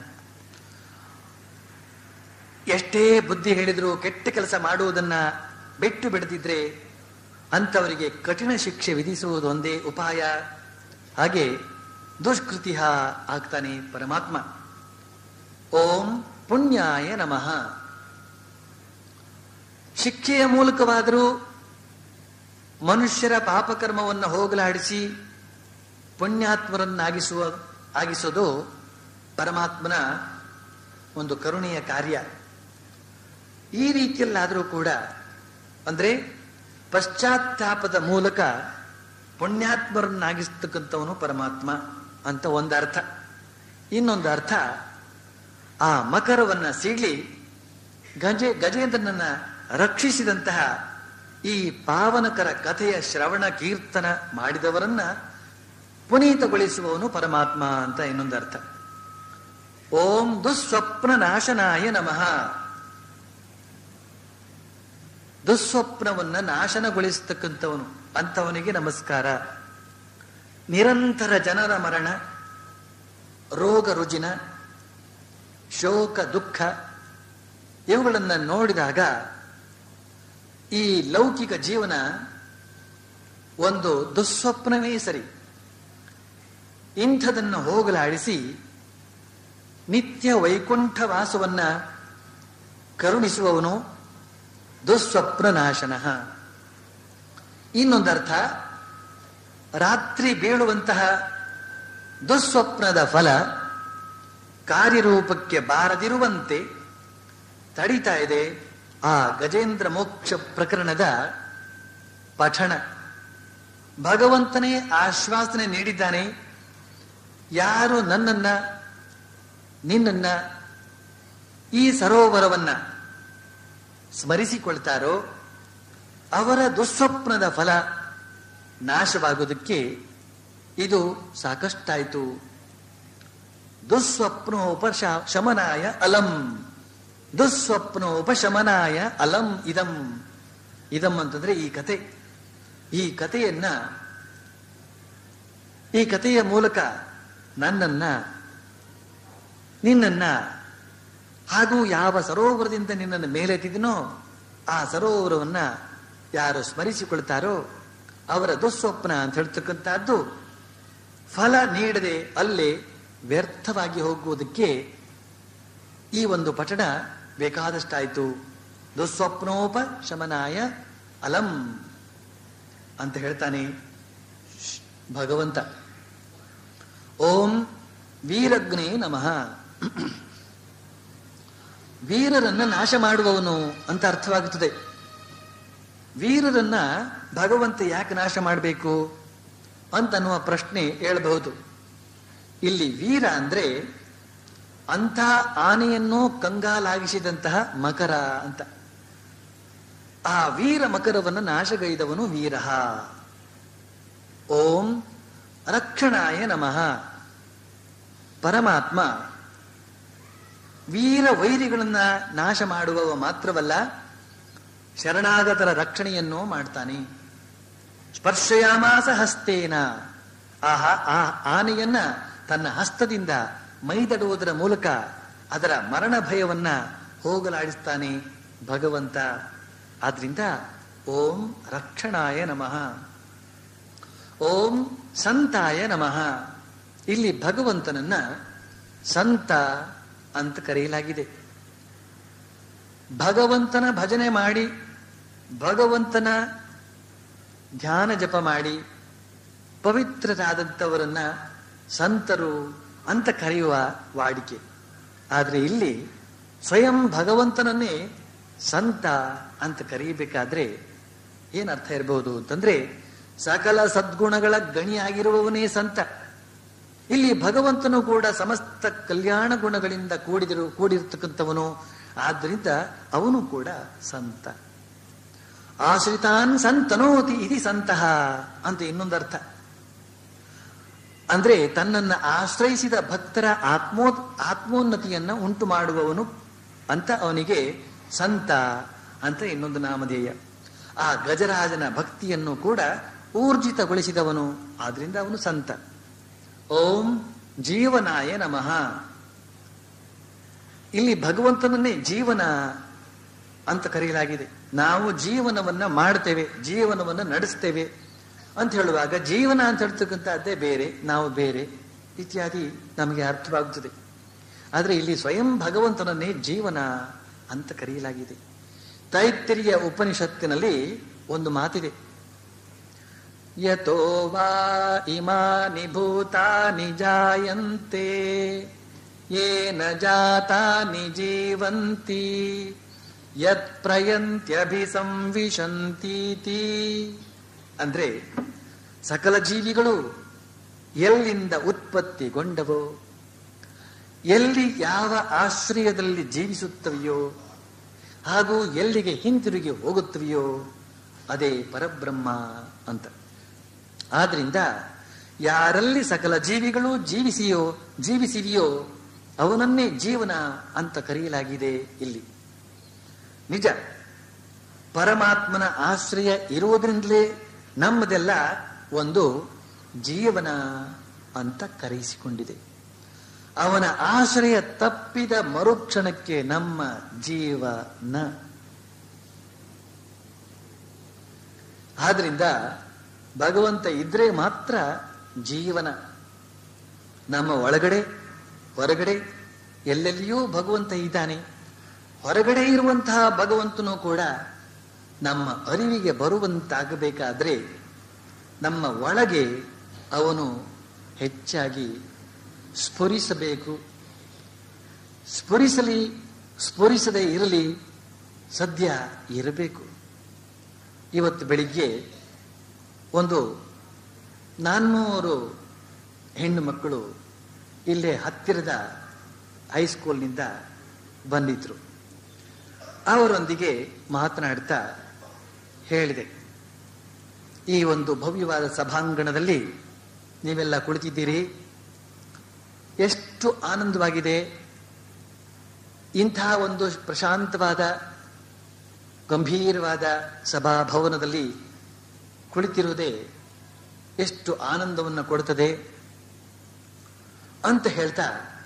ಎಷ್ಟೇ ಬುದ್ಧಿ ಹೇಳಿದ್ರು ಕೆಟ್ಟ ಕೆಲಸ ಮಾಡುವುದನ್ನ ಬಿಟ್ಟು ಬಿಡದಿದ್ರೆ ಅಂಥವರಿಗೆ ಕಠಿಣ ಶಿಕ್ಷೆ ವಿಧಿಸುವುದು ಒಂದೇ ಉಪಾಯ ಹಾಗೆ ದುಷ್ಕೃತಿ ಆಗ್ತಾನೆ ಪರಮಾತ್ಮ ಓಂ ಪುಣ್ಯಾಯ ನಮಃ ಶಿಕ್ಷೆಯ ಮೂಲಕವಾದರೂ ಮನುಷ್ಯರ ಪಾಪಕರ್ಮವನ್ನು ಹೋಗಲಾಡಿಸಿ ಪುಣ್ಯಾತ್ಮರನ್ನಾಗಿಸುವ ಆಗಿಸೋದು ಪರಮಾತ್ಮನ ಒಂದು ಕರುಣೆಯ ಕಾರ್ಯ ಈ ರೀತಿಯಲ್ಲಾದರೂ ಕೂಡ ಅಂದ್ರೆ ಪಶ್ಚಾತ್ತಾಪದ ಮೂಲಕ ಪುಣ್ಯಾತ್ಮರನ್ನಾಗಿಸ್ತಕ್ಕಂಥವನು ಪರಮಾತ್ಮ ಅಂತ ಒಂದು ಅರ್ಥ ಇನ್ನೊಂದು ಅರ್ಥ ಆ ಮಕರವನ್ನ ಸೀಳಿ ಗಜೆ ಗಜೇಂದ್ರನನ್ನ ರಕ್ಷಿಸಿದಂತಹ ಈ ಪಾವನಕರ ಕಥೆಯ ಶ್ರವಣ ಕೀರ್ತನ ಮಾಡಿದವರನ್ನ ಪುನೀತಗೊಳಿಸುವವನು ಪರಮಾತ್ಮ ಅಂತ ಇನ್ನೊಂದು ಅರ್ಥ ಓಂ ದುಸ್ವಪ್ನ ನಾಶನಾಯ ನಮಃ ದುಸ್ವಪ್ನವನ್ನ ನಾಶನಗೊಳಿಸ್ತಕ್ಕಂಥವನು ಅಂಥವನಿಗೆ ನಮಸ್ಕಾರ ನಿರಂತರ ಜನರ ಮರಣ ರೋಗ ರುಜಿನ ಶೋಕ ದುಃಖ ಇವುಗಳನ್ನ ನೋಡಿದಾಗ ಈ ಲೌಕಿಕ ಜೀವನ ಒಂದು ದುಸ್ವಪ್ನವೇ ಸರಿ ಇಂಥದನ್ನು ಹೋಗಲಾಡಿಸಿ ನಿತ್ಯ ವೈಕುಂಠ ವಾಸವನ್ನ ಕರುಣಿಸುವವನು ದುಸ್ವಪ್ನ ನಾಶನ ಇನ್ನೊಂದರ್ಥ ರಾತ್ರಿ ಬೀಳುವಂತಹ ದುಸ್ವಪ್ನದ ಫಲ ಕಾರ್ಯರೂಪಕ್ಕೆ ಬಾರದಿರುವಂತೆ ತಡೀತಾ ಇದೆ ಆ ಗಜೇಂದ್ರ ಮೋಕ್ಷ ಪ್ರಕರಣದ ಪಠಣ ಭಗವಂತನೇ ಆಶ್ವಾಸನೆ ನೀಡಿದ್ದಾನೆ ಯಾರು ನನ್ನನ್ನ ನಿನ್ನನ್ನ ಈ ಸರೋವರವನ್ನ ಸ್ಮರಿಸಿಕೊಳ್ತಾರೋ ಅವರ ದುಸ್ವಪ್ನದ ಫಲ ನಾಶವಾಗುವುದಕ್ಕೆ ಇದು ಸಾಕಷ್ಟಾಯಿತು ದುಸ್ವಪ್ನೋಪಶ ಶಮನಾಯ ಅಲಂ ದುಸ್ವಪ್ನ ಉಪಶಮನಾಯ ಅಲಂ ಇದಂ ಇದಂ ಅಂತಂದ್ರೆ ಈ ಕತೆ ಈ ಕಥೆಯನ್ನ ಈ ಕಥೆಯ ಮೂಲಕ ನನ್ನನ್ನ ನಿನ್ನನ್ನ ಹಾಗೂ ಯಾವ ಸರೋವರದಿಂದ ನಿನ್ನನ್ನು ಮೇಲೆತ್ತಿದನೋ ಆ ಸರೋವರವನ್ನ ಯಾರು ಸ್ಮರಿಸಿಕೊಳ್ತಾರೋ ಅವರ ದುಸ್ವಪ್ನ ಅಂತ ಹೇಳ್ತಕ್ಕಂಥದ್ದು ಫಲ ನೀಡದೆ ಅಲ್ಲೇ ವ್ಯರ್ಥವಾಗಿ ಹೋಗುವುದಕ್ಕೆ ಈ ಒಂದು ಪಠಣ ಬೇಕಾದಷ್ಟಾಯಿತು ದುಸ್ವಪ್ನೋಪ ಶಮನಾಯ ಅಲಂ ಅಂತ ಹೇಳ್ತಾನೆ ಶ್- ಭಗವಂತ ಓಂ ವೀರಗ್ನೇ ನಮಃ ವೀರರನ್ನ ನಾಶ ಮಾಡುವವನು ಅಂತ ಅರ್ಥವಾಗುತ್ತದೆ ವೀರರನ್ನ ಭಗವಂತ ಯಾಕೆ ನಾಶ ಮಾಡಬೇಕು ಅಂತನ್ನುವ ಪ್ರಶ್ನೆ ಹೇಳಬಹುದು ಇಲ್ಲಿ ವೀರ ಅಂದ್ರೆ ಅಂಥ ಆನೆಯನ್ನು ಕಂಗಾಲಾಗಿಸಿದಂತಹ ಮಕರ ಅಂತ ಆ ವೀರ ಮಕರವನ್ನು ನಾಶಗೈದವನು ವೀರ ಓಂ ರಕ್ಷಣಾಯ ನಮಃ ಪರಮಾತ್ಮ ವೀರ ವೈರಿಗಳನ್ನ ನಾಶ ಮಾಡುವವ ಮಾತ್ರವಲ್ಲ ಶರಣಾಗತರ ರಕ್ಷಣೆಯನ್ನು ಮಾಡ್ತಾನೆ ಸ್ಪರ್ಶಯಾಮಾಸ ಹಸ್ತೇನ ಆಹ ಆ ಆನೆಯನ್ನ ತನ್ನ ಹಸ್ತದಿಂದ ಮೈದಡುವುದರ ಮೂಲಕ ಅದರ ಮರಣ ಭಯವನ್ನ ಹೋಗಲಾಡಿಸ್ತಾನೆ ಭಗವಂತ ಆದ್ರಿಂದ ಓಂ ರಕ್ಷಣಾಯ ನಮಃ ಓಂ ಸಂತಾಯ ನಮಃ ಇಲ್ಲಿ ಭಗವಂತನನ್ನ ಸಂತ ಅಂತ ಕರೆಯಲಾಗಿದೆ ಭಗವಂತನ ಭಜನೆ ಮಾಡಿ ಭಗವಂತನ ಧ್ಯಾನ ಜಪ ಮಾಡಿ ಪವಿತ್ರರಾದಂಥವರನ್ನ ಸಂತರು ಅಂತ ಕರೆಯುವ ವಾಡಿಕೆ ಆದರೆ ಇಲ್ಲಿ ಸ್ವಯಂ ಭಗವಂತನನ್ನೇ ಸಂತ ಅಂತ ಕರೆಯಬೇಕಾದ್ರೆ ಏನ್ ಅರ್ಥ ಇರಬಹುದು ಅಂತಂದ್ರೆ ಸಕಲ ಸದ್ಗುಣಗಳ ಗಣಿಯಾಗಿರುವವನೇ ಸಂತ ಇಲ್ಲಿ ಭಗವಂತನು ಕೂಡ ಸಮಸ್ತ ಕಲ್ಯಾಣ ಗುಣಗಳಿಂದ ಕೂಡಿದಿರು ಕೂಡಿರ್ತಕ್ಕಂಥವನು ಆದ್ದರಿಂದ ಅವನು ಕೂಡ ಸಂತ ಆಶ್ರಿತಾನ್ ಸಂತನೋತಿ ಇತಿ ಸಂತಹ ಅಂತ ಇನ್ನೊಂದರ್ಥ ಅಂದ್ರೆ ತನ್ನನ್ನ ಆಶ್ರಯಿಸಿದ ಭಕ್ತರ ಆತ್ಮೋ ಆತ್ಮೋನ್ನತಿಯನ್ನ ಉಂಟು ಮಾಡುವವನು ಅಂತ ಅವನಿಗೆ ಸಂತ ಅಂತ ಇನ್ನೊಂದು ನಾಮಧೇಯ ಆ ಗಜರಾಜನ ಭಕ್ತಿಯನ್ನು ಕೂಡ ಊರ್ಜಿತಗೊಳಿಸಿದವನು ಆದ್ರಿಂದ ಅವನು ಸಂತ ಓಂ ಜೀವನಾಯ ನಮಃ ಇಲ್ಲಿ ಭಗವಂತನನ್ನೇ ಜೀವನ ಅಂತ ಕರೆಯಲಾಗಿದೆ ನಾವು ಜೀವನವನ್ನ ಮಾಡ್ತೇವೆ ಜೀವನವನ್ನ ನಡೆಸ್ತೇವೆ ಅಂತ ಹೇಳುವಾಗ ಜೀವನ ಅಂತ ಹೇಳ್ತಕ್ಕಂಥದ್ದೇ ಬೇರೆ ನಾವು ಬೇರೆ ಇತ್ಯಾದಿ ನಮಗೆ ಅರ್ಥವಾಗುತ್ತದೆ ಆದರೆ ಇಲ್ಲಿ ಸ್ವಯಂ ಭಗವಂತನನ್ನೇ ಜೀವನ ಅಂತ ಕರೆಯಲಾಗಿದೆ ತೈತ್ತಿರಿಯ ಉಪನಿಷತ್ತಿನಲ್ಲಿ ಒಂದು ಮಾತಿದೆ ಯತೋ ವಾ ಇಮಾನಿ ಭೂತಾನಿ ಜಾಯಂತೆ ಯೇನ ಜಾತಾನಿ ಜೀವಂತಿ ಯತ್ ಪ್ರಯಂತ್ಯಭಿಸಂವಿಶಂತೀತಿ ಅಂದ್ರೆ ಸಕಲ ಜೀವಿಗಳು ಎಲ್ಲಿಂದ ಉತ್ಪತ್ತಿಗೊಂಡವೋ ಎಲ್ಲಿ ಯಾವ ಆಶ್ರಯದಲ್ಲಿ ಜೀವಿಸುತ್ತವೆಯೋ ಹಾಗೂ ಎಲ್ಲಿಗೆ ಹಿಂತಿರುಗಿ ಹೋಗುತ್ತವೆಯೋ ಅದೇ ಪರಬ್ರಹ್ಮ ಅಂತ ಆದ್ರಿಂದ ಯಾರಲ್ಲಿ ಸಕಲ ಜೀವಿಗಳು ಜೀವಿಸಿಯೋ ಜೀವಿಸಿವೆಯೋ ಅವನನ್ನೇ ಜೀವನ ಅಂತ ಕರೆಯಲಾಗಿದೆ ಇಲ್ಲಿ ನಿಜ ಪರಮಾತ್ಮನ ಆಶ್ರಯ ಇರುವುದರಿಂದಲೇ ನಮ್ಮದೆಲ್ಲ ಒಂದು ಜೀವನ ಅಂತ ಕರೆಯಿಸಿಕೊಂಡಿದೆ ಅವನ ಆಶ್ರಯ ತಪ್ಪಿದ ಮರುಕ್ಷಣಕ್ಕೆ ನಮ್ಮ ಜೀವನ ಆದ್ರಿಂದ ಭಗವಂತ ಇದ್ರೆ ಮಾತ್ರ ಜೀವನ ನಮ್ಮ ಒಳಗಡೆ ಹೊರಗಡೆ ಎಲ್ಲೆಲ್ಲಿಯೂ ಭಗವಂತ ಇದ್ದಾನೆ ಹೊರಗಡೆ ಇರುವಂತಹ ಭಗವಂತನು ಕೂಡ ನಮ್ಮ ಅರಿವಿಗೆ ಬರುವಂತಾಗಬೇಕಾದ್ರೆ ನಮ್ಮ ಒಳಗೆ ಅವನು ಹೆಚ್ಚಾಗಿ ಸ್ಫುರಿಸಬೇಕು ಸ್ಫುರಿಸಲಿ ಸ್ಫುರಿಸದೆ ಇರಲಿ ಸದ್ಯ ಇರಬೇಕು ಇವತ್ತು ಬೆಳಿಗ್ಗೆ ಒಂದು ನಾನ್ನೂರು ಹೆಣ್ಣು ಮಕ್ಕಳು ಇಲ್ಲೇ ಹತ್ತಿರದ ಹೈಸ್ಕೂಲ್ನಿಂದ ಬಂದಿದ್ರು ಅವರೊಂದಿಗೆ ಮಾತನಾಡ್ತಾ ಹೇಳಿದೆ ಈ ಒಂದು ಭವ್ಯವಾದ ಸಭಾಂಗಣದಲ್ಲಿ ನೀವೆಲ್ಲ ಕುಳಿತಿದ್ದೀರಿ ಎಷ್ಟು ಆನಂದವಾಗಿದೆ ಇಂಥ ಒಂದು ಪ್ರಶಾಂತವಾದ ಗಂಭೀರವಾದ ಸಭಾಭವನದಲ್ಲಿ ಕುಳಿತಿರುವುದೇ ಎಷ್ಟು ಆನಂದವನ್ನು ಕೊಡುತ್ತದೆ ಅಂತ ಹೇಳ್ತಾ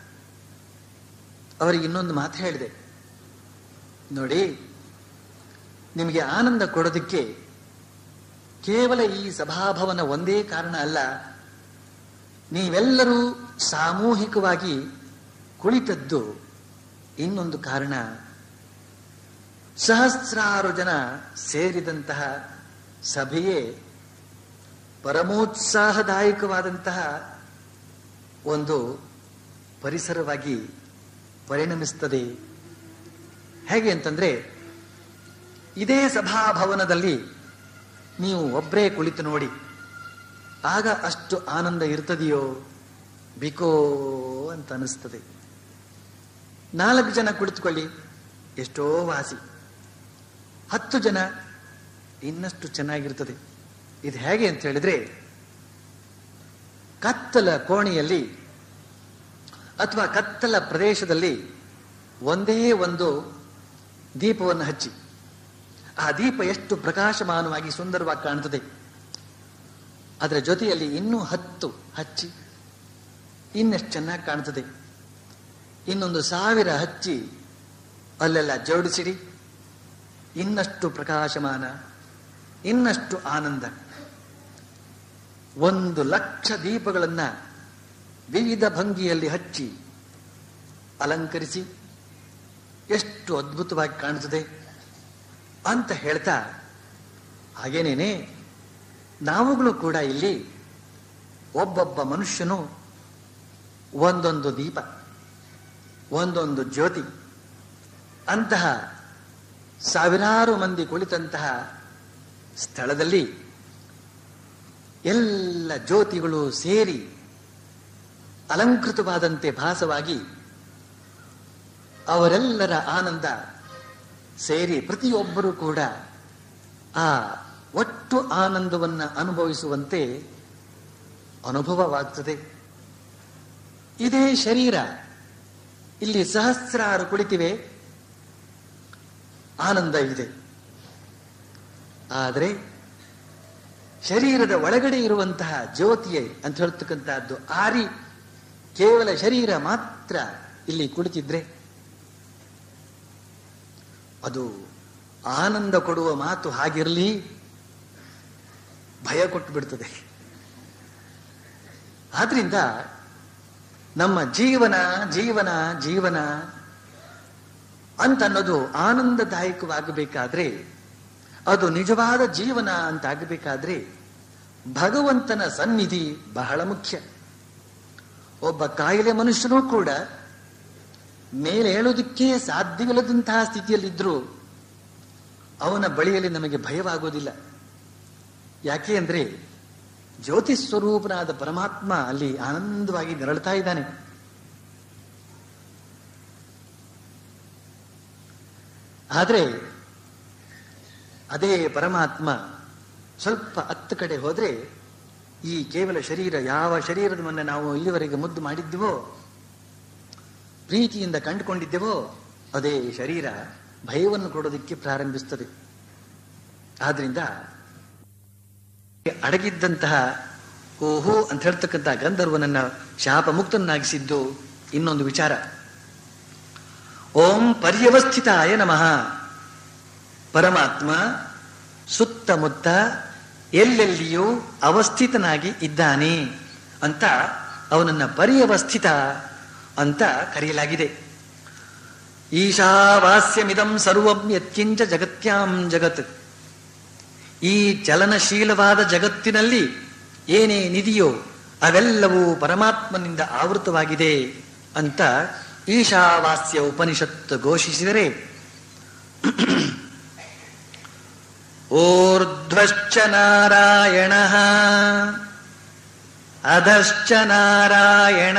ಅವರಿಗೆ ಇನ್ನೊಂದು ಮಾತು ಹೇಳಿದೆ ನೋಡಿ ನಿಮಗೆ ಆನಂದ ಕೊಡೋದಕ್ಕೆ ಕೇವಲ ಈ ಸಭಾಭವನ ಒಂದೇ ಕಾರಣ ಅಲ್ಲ ನೀವೆಲ್ಲರೂ ಸಾಮೂಹಿಕವಾಗಿ ಕುಳಿತದ್ದು ಇನ್ನೊಂದು ಕಾರಣ ಸಹಸ್ರಾರು ಜನ ಸೇರಿದಂತಹ ಸಭೆಯೇ ಪರಮೋತ್ಸಾಹದಾಯಕವಾದಂತಹ ಒಂದು ಪರಿಸರವಾಗಿ ಪರಿಣಮಿಸ್ತದೆ ಹೇಗೆ ಅಂತಂದ್ರೆ ಇದೇ ಸಭಾಭವನದಲ್ಲಿ ನೀವು ಒಬ್ಬರೇ ಕುಳಿತು ನೋಡಿ ಆಗ ಅಷ್ಟು ಆನಂದ ಇರ್ತದೆಯೋ ಬಿಕೋ ಅಂತ ಅನಿಸ್ತದೆ ನಾಲ್ಕು ಜನ ಕುಳಿತುಕೊಳ್ಳಿ ಎಷ್ಟೋ ವಾಸಿ ಹತ್ತು ಜನ ಇನ್ನಷ್ಟು ಚೆನ್ನಾಗಿರ್ತದೆ ಇದು ಹೇಗೆ ಅಂತ ಹೇಳಿದ್ರೆ ಕತ್ತಲ ಕೋಣೆಯಲ್ಲಿ ಅಥವಾ ಕತ್ತಲ ಪ್ರದೇಶದಲ್ಲಿ ಒಂದೇ ಒಂದು ದೀಪವನ್ನು ಹಚ್ಚಿ ಆ ದೀಪ ಎಷ್ಟು ಪ್ರಕಾಶಮಾನವಾಗಿ ಸುಂದರವಾಗಿ ಕಾಣುತ್ತದೆ ಅದರ ಜೊತೆಯಲ್ಲಿ ಇನ್ನೂ ಹತ್ತು ಹಚ್ಚಿ ಇನ್ನೆಷ್ಟು ಚೆನ್ನಾಗಿ ಕಾಣ್ತದೆ ಇನ್ನೊಂದು ಸಾವಿರ ಹಚ್ಚಿ ಅಲ್ಲೆಲ್ಲ ಜೋಡಿಸಿಡಿ ಇನ್ನಷ್ಟು ಪ್ರಕಾಶಮಾನ ಇನ್ನಷ್ಟು ಆನಂದ ಒಂದು ಲಕ್ಷ ದೀಪಗಳನ್ನ ವಿವಿಧ ಭಂಗಿಯಲ್ಲಿ ಹಚ್ಚಿ ಅಲಂಕರಿಸಿ ಎಷ್ಟು ಅದ್ಭುತವಾಗಿ ಕಾಣುತ್ತದೆ ಅಂತ ಹೇಳ್ತಾ ಹಾಗೇನೇನೆ ನಾವುಗಳು ಕೂಡ ಇಲ್ಲಿ ಒಬ್ಬೊಬ್ಬ ಮನುಷ್ಯನು ಒಂದೊಂದು ದೀಪ ಒಂದೊಂದು ಜ್ಯೋತಿ ಅಂತಹ ಸಾವಿರಾರು ಮಂದಿ ಕುಳಿತಂತಹ ಸ್ಥಳದಲ್ಲಿ ಎಲ್ಲ ಜ್ಯೋತಿಗಳು ಸೇರಿ ಅಲಂಕೃತವಾದಂತೆ ಭಾಸವಾಗಿ ಅವರೆಲ್ಲರ ಆನಂದ ಸೇರಿ ಪ್ರತಿಯೊಬ್ಬರೂ ಕೂಡ ಆ ಒಟ್ಟು ಆನಂದವನ್ನು ಅನುಭವಿಸುವಂತೆ ಅನುಭವವಾಗ್ತದೆ ಇದೇ ಶರೀರ ಇಲ್ಲಿ ಸಹಸ್ರಾರು ಕುಳಿತಿವೆ ಆನಂದ ಇದೆ ಆದರೆ ಶರೀರದ ಒಳಗಡೆ ಇರುವಂತಹ ಜ್ಯೋತಿಯೇ ಅಂತ ಹೇಳ್ತಕ್ಕಂತಹದ್ದು ಆರಿ ಕೇವಲ ಶರೀರ ಮಾತ್ರ ಇಲ್ಲಿ ಕುಳಿತಿದ್ರೆ ಅದು ಆನಂದ ಕೊಡುವ ಮಾತು ಹಾಗಿರಲಿ ಭಯ ಕೊಟ್ಟು ಬಿಡ್ತದೆ ಆದ್ರಿಂದ ನಮ್ಮ ಜೀವನ ಜೀವನ ಜೀವನ ಅಂತ ಅನ್ನೋದು ಆನಂದದಾಯಕವಾಗಬೇಕಾದ್ರೆ ಅದು ನಿಜವಾದ ಜೀವನ ಅಂತ ಆಗಬೇಕಾದ್ರೆ ಭಗವಂತನ ಸನ್ನಿಧಿ ಬಹಳ ಮುಖ್ಯ ಒಬ್ಬ ಕಾಯಿಲೆ ಮನುಷ್ಯನೂ ಕೂಡ ಮೇಲೆ ಹೇಳೋದಕ್ಕೆ ಸಾಧ್ಯವಿಲ್ಲದಂತಹ ಸ್ಥಿತಿಯಲ್ಲಿದ್ದರೂ ಅವನ ಬಳಿಯಲ್ಲಿ ನಮಗೆ ಭಯವಾಗೋದಿಲ್ಲ ಯಾಕೆ ಅಂದ್ರೆ ಜ್ಯೋತಿ ಸ್ವರೂಪನಾದ ಪರಮಾತ್ಮ ಅಲ್ಲಿ ಆನಂದವಾಗಿ ನೆರಳ್ತಾ ಇದ್ದಾನೆ ಆದರೆ ಅದೇ ಪರಮಾತ್ಮ ಸ್ವಲ್ಪ ಹತ್ತು ಕಡೆ ಹೋದ್ರೆ ಈ ಕೇವಲ ಶರೀರ ಯಾವ ಶರೀರದವನ್ನು ನಾವು ಇಲ್ಲಿವರೆಗೆ ಮುದ್ದು ಮಾಡಿದ್ದೀವೋ ಪ್ರೀತಿಯಿಂದ ಕಂಡುಕೊಂಡಿದ್ದೆವೋ ಅದೇ ಶರೀರ ಭಯವನ್ನು ಕೊಡೋದಕ್ಕೆ ಪ್ರಾರಂಭಿಸ್ತದೆ ಆದ್ರಿಂದ ಅಡಗಿದ್ದಂತಹ ಓಹೋ ಅಂತ ಹೇಳ್ತಕ್ಕಂಥ ಗಂಧರ್ವನನ್ನ ಶಾಪ ಮುಕ್ತನಾಗಿಸಿದ್ದು ಇನ್ನೊಂದು ವಿಚಾರ ಓಂ ಪರ್ಯವಸ್ಥಿತಾಯ ನಮಃ ಪರಮಾತ್ಮ ಸುತ್ತಮುತ್ತ ಎಲ್ಲೆಲ್ಲಿಯೂ ಅವಸ್ಥಿತನಾಗಿ ಇದ್ದಾನೆ ಅಂತ ಅವನನ್ನ ಪರ್ಯವಸ್ಥಿತ ಅಂತ ಕರೆಯಲಾಗಿದೆ ಈಶಾವಾಸ್ಯಮಿದಂ ಸರ್ವಂ ಯತ್ಕಿಂಚ ಜಗತ್ಯಾಂ ಜಗತ್ ಈ ಚಲನಶೀಲವಾದ ಜಗತ್ತಿನಲ್ಲಿ ಏನೇನಿದೆಯೋ ಅವೆಲ್ಲವೂ ಪರಮಾತ್ಮನಿಂದ ಆವೃತವಾಗಿದೆ ಅಂತ ಈಶಾವಾಸ್ಯ ಉಪನಿಷತ್ತು ಘೋಷಿಸಿದರೆ ಓರ್ಧ್ವಶ್ಚ ನಾರಾಯಣ ಅಧಶ್ಚ ನಾರಾಯಣ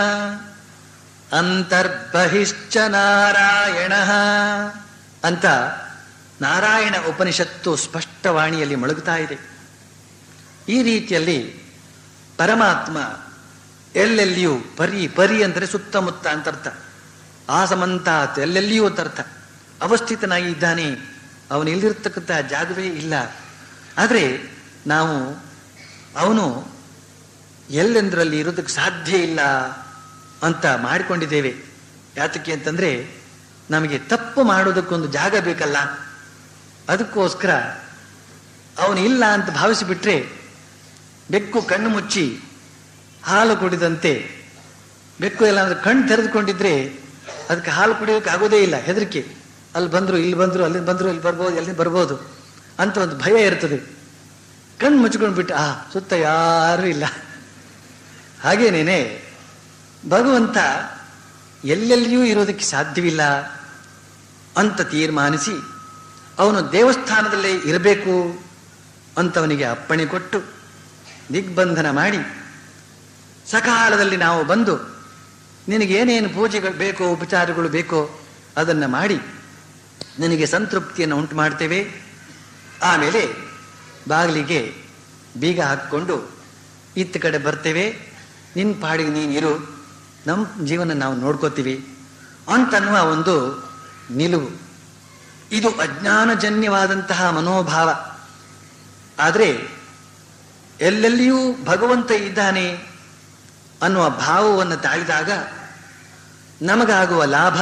ಅಂತರ್ಬಹಿಶ್ಚ ನಾರಾಯಣ ಅಂತ ನಾರಾಯಣ ಉಪನಿಷತ್ತು ಸ್ಪಷ್ಟವಾಣಿಯಲ್ಲಿ ಮೊಳಗುತ್ತಾ ಇದೆ ಈ ರೀತಿಯಲ್ಲಿ ಪರಮಾತ್ಮ ಎಲ್ಲೆಲ್ಲಿಯೂ ಪರಿ ಪರಿ ಅಂದರೆ ಸುತ್ತಮುತ್ತ ಅಂತರ್ಥ ಆಸಮಂತಾತ್ ಎಲ್ಲೆಲ್ಲಿಯೂ ಅಂತ ಅರ್ಥ ಅವಸ್ಥಿತನಾಗಿ ಇದ್ದಾನೆ ಅವನು ಇಲ್ದಿರ್ತಕ್ಕಂಥ ಜಾಗವೇ ಇಲ್ಲ ಆದರೆ ನಾವು ಅವನು ಎಲ್ಲೆಂದರಲ್ಲಿ ಇರೋದಕ್ಕೆ ಸಾಧ್ಯ ಇಲ್ಲ ಅಂತ ಮಾಡಿಕೊಂಡಿದ್ದೇವೆ ಯಾತಕ್ಕೆ ಅಂತಂದ್ರೆ ನಮಗೆ ತಪ್ಪು ಮಾಡೋದಕ್ಕೊಂದು ಜಾಗ ಬೇಕಲ್ಲ ಅದಕ್ಕೋಸ್ಕರ ಅವನು ಇಲ್ಲ ಅಂತ ಭಾವಿಸಿಬಿಟ್ರೆ ಬೆಕ್ಕು ಕಣ್ಣು ಮುಚ್ಚಿ ಹಾಲು ಕುಡಿದಂತೆ ಬೆಕ್ಕು ಎಲ್ಲ ಅಂದ್ರೆ ಕಣ್ಣು ತೆರೆದುಕೊಂಡಿದ್ರೆ ಅದಕ್ಕೆ ಹಾಲು ಕುಡಿಯೋಕೆ ಆಗೋದೇ ಇಲ್ಲ ಹೆದರಿಕೆ ಅಲ್ಲಿ ಬಂದ್ರು ಇಲ್ಲಿ ಬಂದ್ರು ಅಲ್ಲಿ ಬಂದ್ರು ಇಲ್ಲಿ ಬರ್ಬೋದು ಎಲ್ಲಿ ಬರ್ಬೋದು ಅಂತ ಒಂದು ಭಯ ಇರ್ತದೆ ಕಣ್ಣು ಮುಚ್ಕೊಂಡು ಬಿಟ್ಟು ಆ ಸುತ್ತ ಯಾರೂ ಇಲ್ಲ ಹಾಗೇನೇನೆ ಭಗವಂತ ಎಲ್ಲೆಲ್ಲಿಯೂ ಇರೋದಕ್ಕೆ ಸಾಧ್ಯವಿಲ್ಲ ಅಂತ ತೀರ್ಮಾನಿಸಿ ಅವನು ದೇವಸ್ಥಾನದಲ್ಲೇ ಇರಬೇಕು ಅಂತವನಿಗೆ ಅಪ್ಪಣೆ ಕೊಟ್ಟು ದಿಗ್ಬಂಧನ ಮಾಡಿ ಸಕಾಲದಲ್ಲಿ ನಾವು ಬಂದು ನಿನಗೇನೇನು ಪೂಜೆಗಳು ಬೇಕೋ ಉಪಚಾರಗಳು ಬೇಕೋ ಅದನ್ನು ಮಾಡಿ ನಿನಗೆ ಸಂತೃಪ್ತಿಯನ್ನು ಉಂಟು ಮಾಡ್ತೇವೆ ಆಮೇಲೆ ಬಾಗಿಲಿಗೆ ಬೀಗ ಹಾಕ್ಕೊಂಡು ಇತ್ತ ಕಡೆ ಬರ್ತೇವೆ ನಿನ್ನ ಪಾಡಿಗೆ ನೀನಿರು ನಮ್ಮ ಜೀವನ ನಾವು ನೋಡ್ಕೋತೀವಿ ಅಂತನ್ನುವ ಒಂದು ನಿಲುವು ಇದು ಅಜ್ಞಾನಜನ್ಯವಾದಂತಹ ಮನೋಭಾವ ಆದರೆ ಎಲ್ಲೆಲ್ಲಿಯೂ ಭಗವಂತ ಇದ್ದಾನೆ ಅನ್ನುವ ಭಾವವನ್ನು ತಾಳಿದಾಗ ನಮಗಾಗುವ ಲಾಭ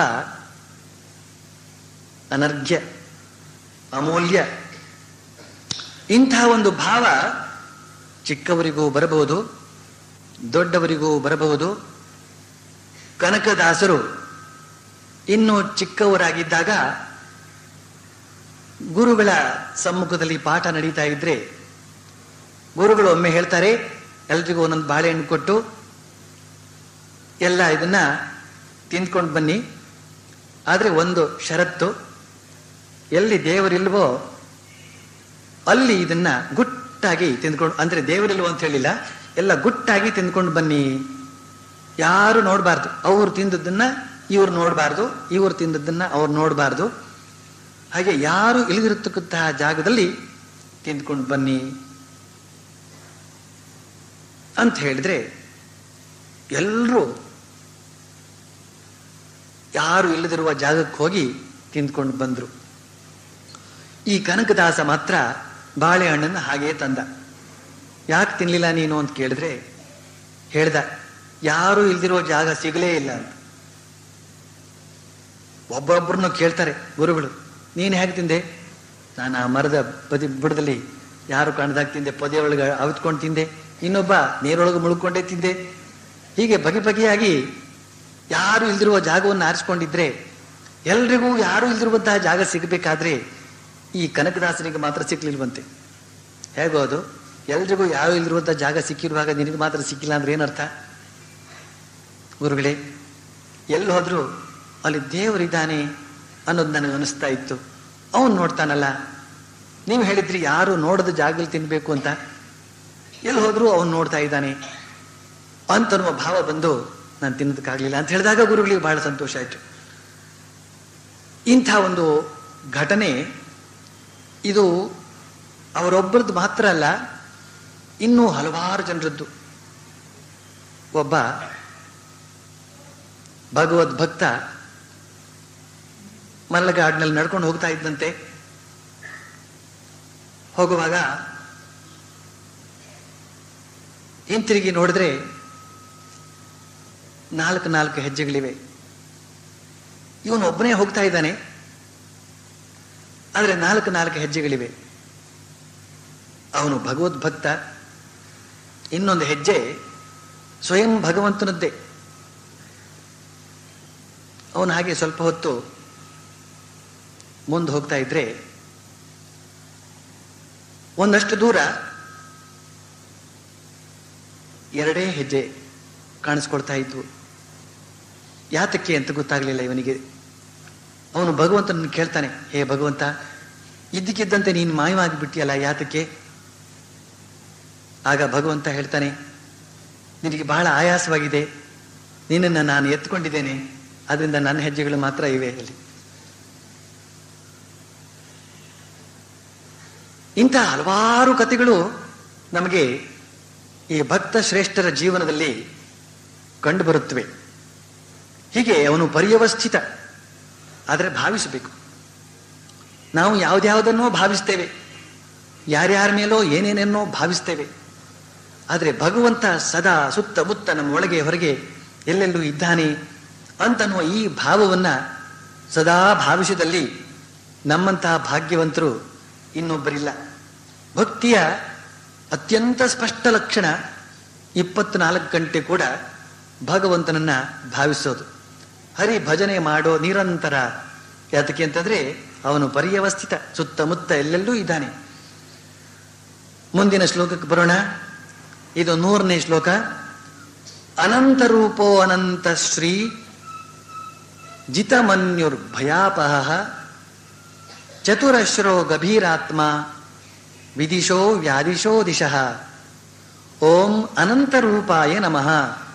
ಅನರ್ಘ್ಯ ಅಮೂಲ್ಯ ಇಂಥ ಒಂದು ಭಾವ ಚಿಕ್ಕವರಿಗೂ ಬರಬಹುದು ದೊಡ್ಡವರಿಗೂ ಬರಬಹುದು ಕನಕದಾಸರು ಇನ್ನು ಚಿಕ್ಕವರಾಗಿದ್ದಾಗ ಗುರುಗಳ ಸಮ್ಮುಖದಲ್ಲಿ ಪಾಠ ನಡೀತಾ ಇದ್ರೆ ಗುರುಗಳು ಒಮ್ಮೆ ಹೇಳ್ತಾರೆ ಎಲ್ರಿಗೂ ಒಂದೊಂದು ಬಾಳೆಹಣ್ಣು ಕೊಟ್ಟು ಎಲ್ಲ ಇದನ್ನ ತಿಂದ್ಕೊಂಡು ಬನ್ನಿ ಆದರೆ ಒಂದು ಷರತ್ತು ಎಲ್ಲಿ ದೇವರಿಲ್ವೋ ಅಲ್ಲಿ ಇದನ್ನ ಗುಟ್ಟಾಗಿ ತಿಂದ್ಕೊಂಡು ಅಂದ್ರೆ ದೇವರಿಲ್ವೋ ಅಂತ ಹೇಳಿಲ್ಲ ಎಲ್ಲ ಗುಟ್ಟಾಗಿ ತಿಂದ್ಕೊಂಡು ಬನ್ನಿ ಯಾರು ನೋಡಬಾರ್ದು ಅವ್ರು ತಿಂದದ್ದನ್ನ ಇವ್ರು ನೋಡಬಾರ್ದು ಇವ್ರು ತಿಂದದ್ದನ್ನ ಅವ್ರು ನೋಡಬಾರ್ದು ಹಾಗೆ ಯಾರು ಇಳಿದಿರತಕ್ಕಂತಹ ಜಾಗದಲ್ಲಿ ತಿಂದ್ಕೊಂಡು ಬನ್ನಿ ಅಂತ ಹೇಳಿದ್ರೆ ಎಲ್ಲರೂ ಯಾರು ಇಲ್ಲದಿರುವ ಜಾಗಕ್ಕೆ ಹೋಗಿ ತಿಂದ್ಕೊಂಡು ಬಂದ್ರು ಈ ಕನಕದಾಸ ಮಾತ್ರ ಬಾಳೆಹಣ್ಣನ್ನು ಹಾಗೇ ತಂದ ಯಾಕೆ ತಿನ್ಲಿಲ್ಲ ನೀನು ಅಂತ ಕೇಳಿದ್ರೆ ಹೇಳ್ದ ಯಾರು ಇಲ್ದಿರೋ ಜಾಗ ಸಿಗಲೇ ಇಲ್ಲ ಅಂತ ಒಬ್ಬೊಬ್ಬರನ್ನು ಕೇಳ್ತಾರೆ ಗುರುಗಳು ನೀನು ಹೇಗೆ ತಿಂದೆ ನಾನು ಆ ಮರದ ಬದಿ ಬುಡದಲ್ಲಿ ಯಾರು ಕಾಣ್ದಾಗ ತಿಂದೆ ಪೊದೆಯೊಳಗೆ ಅವಿತ್ಕೊಂಡು ತಿಂದೆ ಇನ್ನೊಬ್ಬ ನೀರೊಳಗೆ ಮುಳ್ಕೊಂಡೇ ತಿಂದೆ ಹೀಗೆ ಬಗೆ ಬಗೆಯಾಗಿ ಯಾರು ಇಲ್ದಿರುವ ಜಾಗವನ್ನು ಆರಿಸ್ಕೊಂಡಿದ್ರೆ ಎಲ್ರಿಗೂ ಯಾರು ಇಲ್ದಿರುವಂತಹ ಜಾಗ ಸಿಗಬೇಕಾದ್ರೆ ಈ ಕನಕದಾಸನಿಗೆ ಮಾತ್ರ ಸಿಕ್ಲಿಲ್ವಂತೆ ಹೇಗೋ ಅದು ಎಲ್ರಿಗೂ ಯಾರು ಇಲ್ದಿರುವಂತಹ ಜಾಗ ಸಿಕ್ಕಿರುವಾಗ ನಿನಗೆ ಮಾತ್ರ ಸಿಕ್ಕಿಲ್ಲ ಅಂದ್ರೆ ಏನರ್ಥ ಗುರುಗಳೇ ಎಲ್ಲಿ ಹೋದ್ರು ಅಲ್ಲಿ ದೇವರಿದ್ದಾನೆ ಅನ್ನೋದು ನನಗೆ ಅನಿಸ್ತಾ ಇತ್ತು ಅವನು ನೋಡ್ತಾನಲ್ಲ ನೀವು ಹೇಳಿದ್ರಿ ಯಾರು ನೋಡದ ಜಾಗದಲ್ಲಿ ತಿನ್ಬೇಕು ಅಂತ ಎಲ್ಲಿ ಹೋದ್ರು ಅವನು ನೋಡ್ತಾ ಇದ್ದಾನೆ ಅಂತನ್ನುವ ಭಾವ ಬಂದು ನಾನು ತಿನ್ನೋದಕ್ಕಾಗಲಿಲ್ಲ ಅಂತ ಹೇಳಿದಾಗ ಗುರುಗಳಿಗೆ ಬಹಳ ಸಂತೋಷ ಆಯಿತು ಇಂಥ ಒಂದು ಘಟನೆ ಇದು ಅವರೊಬ್ಬರದ್ದು ಮಾತ್ರ ಅಲ್ಲ ಇನ್ನೂ ಹಲವಾರು ಜನರದ್ದು ಒಬ್ಬ ಭಗವದ್ ಭಕ್ತ ಮಲ್ಲಗಾಡಿನಲ್ಲಿ ನಡ್ಕೊಂಡು ಹೋಗ್ತಾ ಇದ್ದಂತೆ ಹೋಗುವಾಗ ಹಿಂತಿರುಗಿ ನೋಡಿದ್ರೆ ನಾಲ್ಕು ನಾಲ್ಕು ಹೆಜ್ಜೆಗಳಿವೆ ಇವನು ಒಬ್ಬನೇ ಹೋಗ್ತಾ ಇದ್ದಾನೆ ಆದರೆ ನಾಲ್ಕು ನಾಲ್ಕು ಹೆಜ್ಜೆಗಳಿವೆ ಅವನು ಭಗವದ್ ಭಕ್ತ ಇನ್ನೊಂದು ಹೆಜ್ಜೆ ಸ್ವಯಂ ಭಗವಂತನದ್ದೇ ಅವನು ಹಾಗೆ ಸ್ವಲ್ಪ ಹೊತ್ತು ಮುಂದೆ ಹೋಗ್ತಾ ಇದ್ರೆ ಒಂದಷ್ಟು ದೂರ ಎರಡೇ ಹೆಜ್ಜೆ ಕಾಣಿಸ್ಕೊಳ್ತಾ ಇದ್ವು ಯಾತಕ್ಕೆ ಅಂತ ಗೊತ್ತಾಗ್ಲಿಲ್ಲ ಇವನಿಗೆ ಅವನು ಭಗವಂತನ ಕೇಳ್ತಾನೆ ಹೇ ಭಗವಂತ ಇದ್ದಕ್ಕಿದ್ದಂತೆ ನೀನು ಮಾಯವಾಗಿ ಬಿಟ್ಟಿಯಲ್ಲ ಯಾತಕ್ಕೆ ಆಗ ಭಗವಂತ ಹೇಳ್ತಾನೆ ನಿನಗೆ ಬಹಳ ಆಯಾಸವಾಗಿದೆ ನಿನ್ನನ್ನು ನಾನು ಎತ್ಕೊಂಡಿದ್ದೇನೆ ಅದರಿಂದ ನನ್ನ ಹೆಜ್ಜೆಗಳು ಮಾತ್ರ ಇವೆ ಅಲ್ಲಿ ಇಂಥ ಹಲವಾರು ಕಥೆಗಳು ನಮಗೆ ಈ ಭಕ್ತ ಶ್ರೇಷ್ಠರ ಜೀವನದಲ್ಲಿ ಕಂಡುಬರುತ್ತವೆ ಹೀಗೆ ಅವನು ಪರ್ಯವಸ್ಥಿತ ಆದರೆ ಭಾವಿಸಬೇಕು ನಾವು ಯಾವುದ್ಯಾವುದನ್ನೋ ಭಾವಿಸ್ತೇವೆ ಯಾರ್ಯಾರ ಮೇಲೋ ಏನೇನೇನೋ ಭಾವಿಸ್ತೇವೆ ಆದರೆ ಭಗವಂತ ಸದಾ ಸುತ್ತಮುತ್ತ ನಮ್ಮ ಒಳಗೆ ಹೊರಗೆ ಎಲ್ಲೆಲ್ಲೂ ಇದ್ದಾನೆ ಅಂತನ್ನುವ ಈ ಭಾವವನ್ನ ಸದಾ ಭಾವಿಸಿದಲ್ಲಿ ನಮ್ಮಂತಹ ಭಾಗ್ಯವಂತರು ಇನ್ನೊಬ್ಬರಿಲ್ಲ ಭಕ್ತಿಯ ಅತ್ಯಂತ ಸ್ಪಷ್ಟ ಲಕ್ಷಣ ಇಪ್ಪತ್ನಾಲ್ಕು ಗಂಟೆ ಕೂಡ ಭಗವಂತನನ್ನ ಭಾವಿಸೋದು ಹರಿ ಭಜನೆ ಮಾಡೋ ನಿರಂತರ ಯಾತಕ್ಕೆ ಅಂತಂದ್ರೆ ಅವನು ಪರ್ಯವಸ್ಥಿತ ಸುತ್ತಮುತ್ತ ಎಲ್ಲೆಲ್ಲೂ ಇದ್ದಾನೆ ಮುಂದಿನ ಶ್ಲೋಕಕ್ಕೆ ಬರೋಣ ಇದು ನೂರನೇ ಶ್ಲೋಕ ಅನಂತ ರೂಪೋ ಅನಂತ ಶ್ರೀ ಜಿತಮನ್ಯುರ್ ಭಯಾಪಹ ಚತುರಶ್ರೋ ಗಭೀರಾತ್ಮ ವಿದಿಶೋ ವ್ಯಾದಿಶೋ ದಿಶಃ ಓಂ ಅನಂತ ರೂಪಾಯ ನಮಃ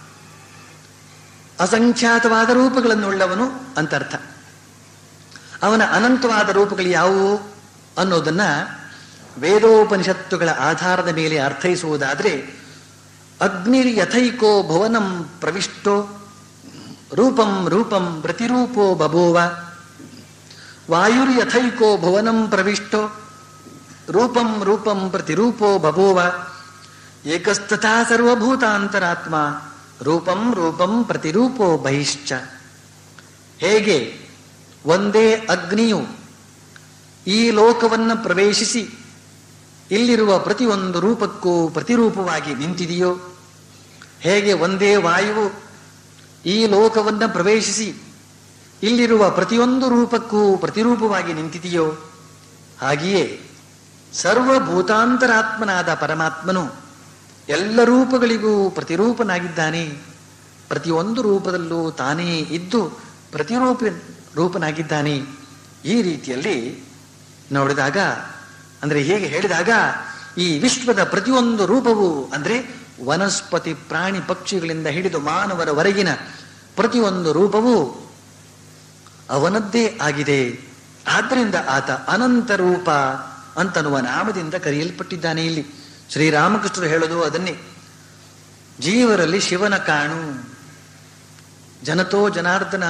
ಅಸಂಖ್ಯಾತವಾದ ರೂಪಗಳನ್ನುಳ್ಳವನು ಅಂತ ಅರ್ಥ ಅವನ ಅನಂತವಾದ ರೂಪಗಳು ಯಾವುವು ಅನ್ನೋದನ್ನ ವೇದೋಪನಿಷತ್ತುಗಳ ಆಧಾರದ ಮೇಲೆ ಅರ್ಥೈಸುವುದಾದ್ರೆ ಅಗ್ನಿರ್ ಯಥೈಕೋ ಭುವನಂ ಪ್ರವಿಷ್ಟೋ ರೂಪಂ ರೂಪಂ ಪ್ರತಿರೂಪೋ ಬಭೂವ ವಾಯುರ್ ಯಥೈಕೋ ಭುವನಂ ಪ್ರವಿಷ್ಟೋ ರೂಪಂ ರೂಪಂ ಪ್ರತಿರೂಪೋ ಬಭೂವ ಏಕಸ್ತಥಾ ಸರ್ವಭೂತಾಂತರಾತ್ಮ ರೂಪಂ ರೂಪಂ ಪ್ರತಿರೂಪೋ ಬಹಿಶ್ಚ ಹೇಗೆ ಒಂದೇ ಅಗ್ನಿಯು ಈ ಲೋಕವನ್ನು ಪ್ರವೇಶಿಸಿ ಇಲ್ಲಿರುವ ಪ್ರತಿಯೊಂದು ರೂಪಕ್ಕೂ ಪ್ರತಿರೂಪವಾಗಿ ನಿಂತಿದೆಯೋ ಹೇಗೆ ಒಂದೇ ವಾಯುವು ಈ ಲೋಕವನ್ನು ಪ್ರವೇಶಿಸಿ ಇಲ್ಲಿರುವ ಪ್ರತಿಯೊಂದು ರೂಪಕ್ಕೂ ಪ್ರತಿರೂಪವಾಗಿ ನಿಂತಿದೆಯೋ ಹಾಗೆಯೇ ಸರ್ವಭೂತಾಂತರಾತ್ಮನಾದ ಪರಮಾತ್ಮನು ಎಲ್ಲ ರೂಪಗಳಿಗೂ ಪ್ರತಿರೂಪನಾಗಿದ್ದಾನೆ ಪ್ರತಿಯೊಂದು ರೂಪದಲ್ಲೂ ತಾನೇ ಇದ್ದು ಪ್ರತಿರೂಪ ರೂಪನಾಗಿದ್ದಾನೆ ಈ ರೀತಿಯಲ್ಲಿ ನೋಡಿದಾಗ ಅಂದ್ರೆ ಹೀಗೆ ಹೇಳಿದಾಗ ಈ ವಿಶ್ವದ ಪ್ರತಿಯೊಂದು ರೂಪವು ಅಂದ್ರೆ ವನಸ್ಪತಿ ಪ್ರಾಣಿ ಪಕ್ಷಿಗಳಿಂದ ಹಿಡಿದು ಮಾನವರವರೆಗಿನ ಪ್ರತಿಯೊಂದು ರೂಪವು ಅವನದ್ದೇ ಆಗಿದೆ ಆದ್ದರಿಂದ ಆತ ಅನಂತ ರೂಪ ಅಂತನ್ನುವ ನಾಮದಿಂದ ಕರೆಯಲ್ಪಟ್ಟಿದ್ದಾನೆ ಇಲ್ಲಿ ಶ್ರೀರಾಮಕೃಷ್ಣರು ಹೇಳೋದು ಅದನ್ನೇ ಜೀವರಲ್ಲಿ ಶಿವನ ಕಾಣು ಜನತೋ ಜನಾರ್ದನ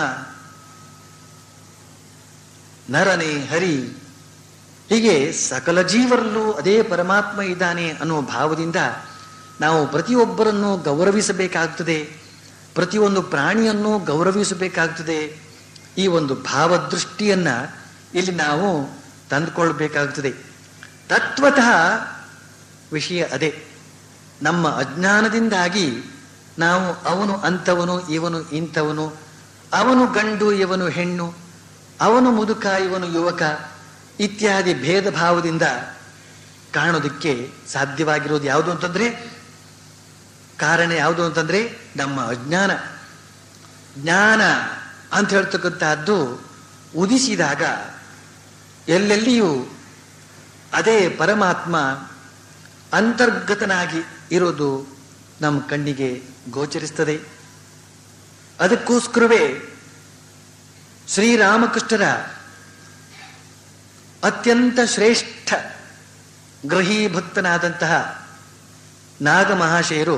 ನರನೇ ಹರಿ ಹೀಗೆ ಸಕಲ ಜೀವರಲ್ಲೂ ಅದೇ ಪರಮಾತ್ಮ ಇದ್ದಾನೆ ಅನ್ನುವ ಭಾವದಿಂದ ನಾವು ಪ್ರತಿಯೊಬ್ಬರನ್ನು ಗೌರವಿಸಬೇಕಾಗ್ತದೆ ಪ್ರತಿಯೊಂದು ಪ್ರಾಣಿಯನ್ನು ಗೌರವಿಸಬೇಕಾಗ್ತದೆ ಈ ಒಂದು ಭಾವದೃಷ್ಟಿಯನ್ನ ಇಲ್ಲಿ ನಾವು ತಂದುಕೊಳ್ಬೇಕಾಗ್ತದೆ ತತ್ವತಃ ವಿಷಯ ಅದೇ ನಮ್ಮ ಅಜ್ಞಾನದಿಂದಾಗಿ ನಾವು ಅವನು ಅಂಥವನು ಇವನು ಇಂಥವನು ಅವನು ಗಂಡು ಇವನು ಹೆಣ್ಣು ಅವನು ಮುದುಕ ಇವನು ಯುವಕ ಇತ್ಯಾದಿ ಭೇದ ಭಾವದಿಂದ ಕಾಣೋದಕ್ಕೆ ಸಾಧ್ಯವಾಗಿರೋದು ಯಾವುದು ಅಂತಂದ್ರೆ ಕಾರಣ ಯಾವುದು ಅಂತಂದ್ರೆ ನಮ್ಮ ಅಜ್ಞಾನ ಜ್ಞಾನ ಅಂತ ಹೇಳ್ತಕ್ಕಂತಹದ್ದು ಉದಿಸಿದಾಗ ಎಲ್ಲೆಲ್ಲಿಯೂ ಅದೇ ಪರಮಾತ್ಮ ಅಂತರ್ಗತನಾಗಿ ಇರೋದು ನಮ್ಮ ಕಣ್ಣಿಗೆ ಗೋಚರಿಸ್ತದೆ ಅದಕ್ಕೋಸ್ಕರವೇ ಶ್ರೀರಾಮಕೃಷ್ಣರ ಅತ್ಯಂತ ಶ್ರೇಷ್ಠ ಗ್ರಹೀ ಭಕ್ತನಾದಂತಹ ನಾಗಮಹಾಶಯರು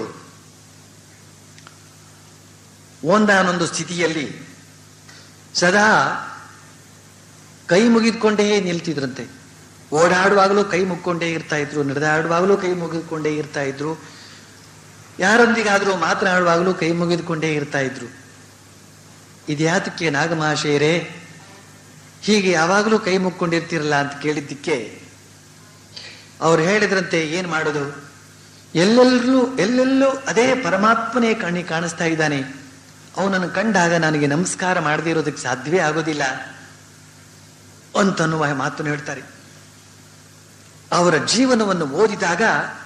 ಒಂದಾನೊಂದು ಸ್ಥಿತಿಯಲ್ಲಿ ಸದಾ ಕೈ ಮುಗಿದುಕೊಂಡೇ ನಿಲ್ತಿದ್ರಂತೆ ಓಡಾಡುವಾಗಲೂ ಕೈ ಮುಕ್ಕೊಂಡೇ ಇರ್ತಾ ಇದ್ರು ನಡೆದಾಡುವಾಗಲೂ ಕೈ ಮುಗಿದುಕೊಂಡೇ ಇರ್ತಾ ಇದ್ರು ಯಾರೊಂದಿಗಾದರೂ ಮಾತನಾಡುವಾಗಲೂ ಕೈ ಮುಗಿದುಕೊಂಡೇ ಇರ್ತಾ ಇದ್ರು ಇದ್ಯಾತಕ್ಕೆ ನಾಗಮಹಾಶಯರೇ ಹೀಗೆ ಯಾವಾಗಲೂ ಕೈ ಮುಕ್ಕೊಂಡಿರ್ತಿರಲ್ಲ ಅಂತ ಕೇಳಿದ್ದಕ್ಕೆ ಅವ್ರು ಹೇಳಿದ್ರಂತೆ ಏನ್ ಮಾಡೋದು ಎಲ್ಲೆಲ್ಲರೂ ಎಲ್ಲೆಲ್ಲೂ ಅದೇ ಪರಮಾತ್ಮನೇ ಕಣ್ಣಿ ಕಾಣಿಸ್ತಾ ಇದ್ದಾನೆ ಅವನನ್ನು ಕಂಡಾಗ ನನಗೆ ನಮಸ್ಕಾರ ಮಾಡದೇ ಇರೋದಕ್ಕೆ ಸಾಧ್ಯವೇ ಆಗೋದಿಲ್ಲ ಅಂತನ್ನುವ ಮಾತನ್ನು ಹೇಳ್ತಾರೆ ಅವರ ಜೀವನವನ್ನು ಓದಿದಾಗ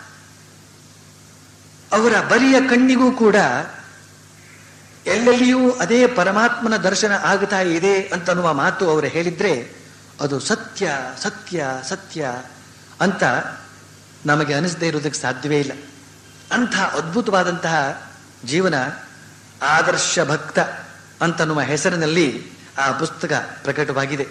ಅವರ ಬರಿಯ ಕಣ್ಣಿಗೂ ಕೂಡ ಎಲ್ಲೆಲ್ಲಿಯೂ ಅದೇ ಪರಮಾತ್ಮನ ದರ್ಶನ ಆಗ್ತಾ ಇದೆ ಅಂತನ್ನುವ ಮಾತು ಅವರು ಹೇಳಿದ್ರೆ ಅದು ಸತ್ಯ ಸತ್ಯ ಸತ್ಯ ಅಂತ ನಮಗೆ ಅನಿಸದೇ ಇರೋದಕ್ಕೆ ಸಾಧ್ಯವೇ ಇಲ್ಲ ಅಂಥ ಅದ್ಭುತವಾದಂತಹ ಜೀವನ ಆದರ್ಶ ಭಕ್ತ ಅಂತನ್ನುವ ಹೆಸರಿನಲ್ಲಿ ಆ ಪುಸ್ತಕ ಪ್ರಕಟವಾಗಿದೆ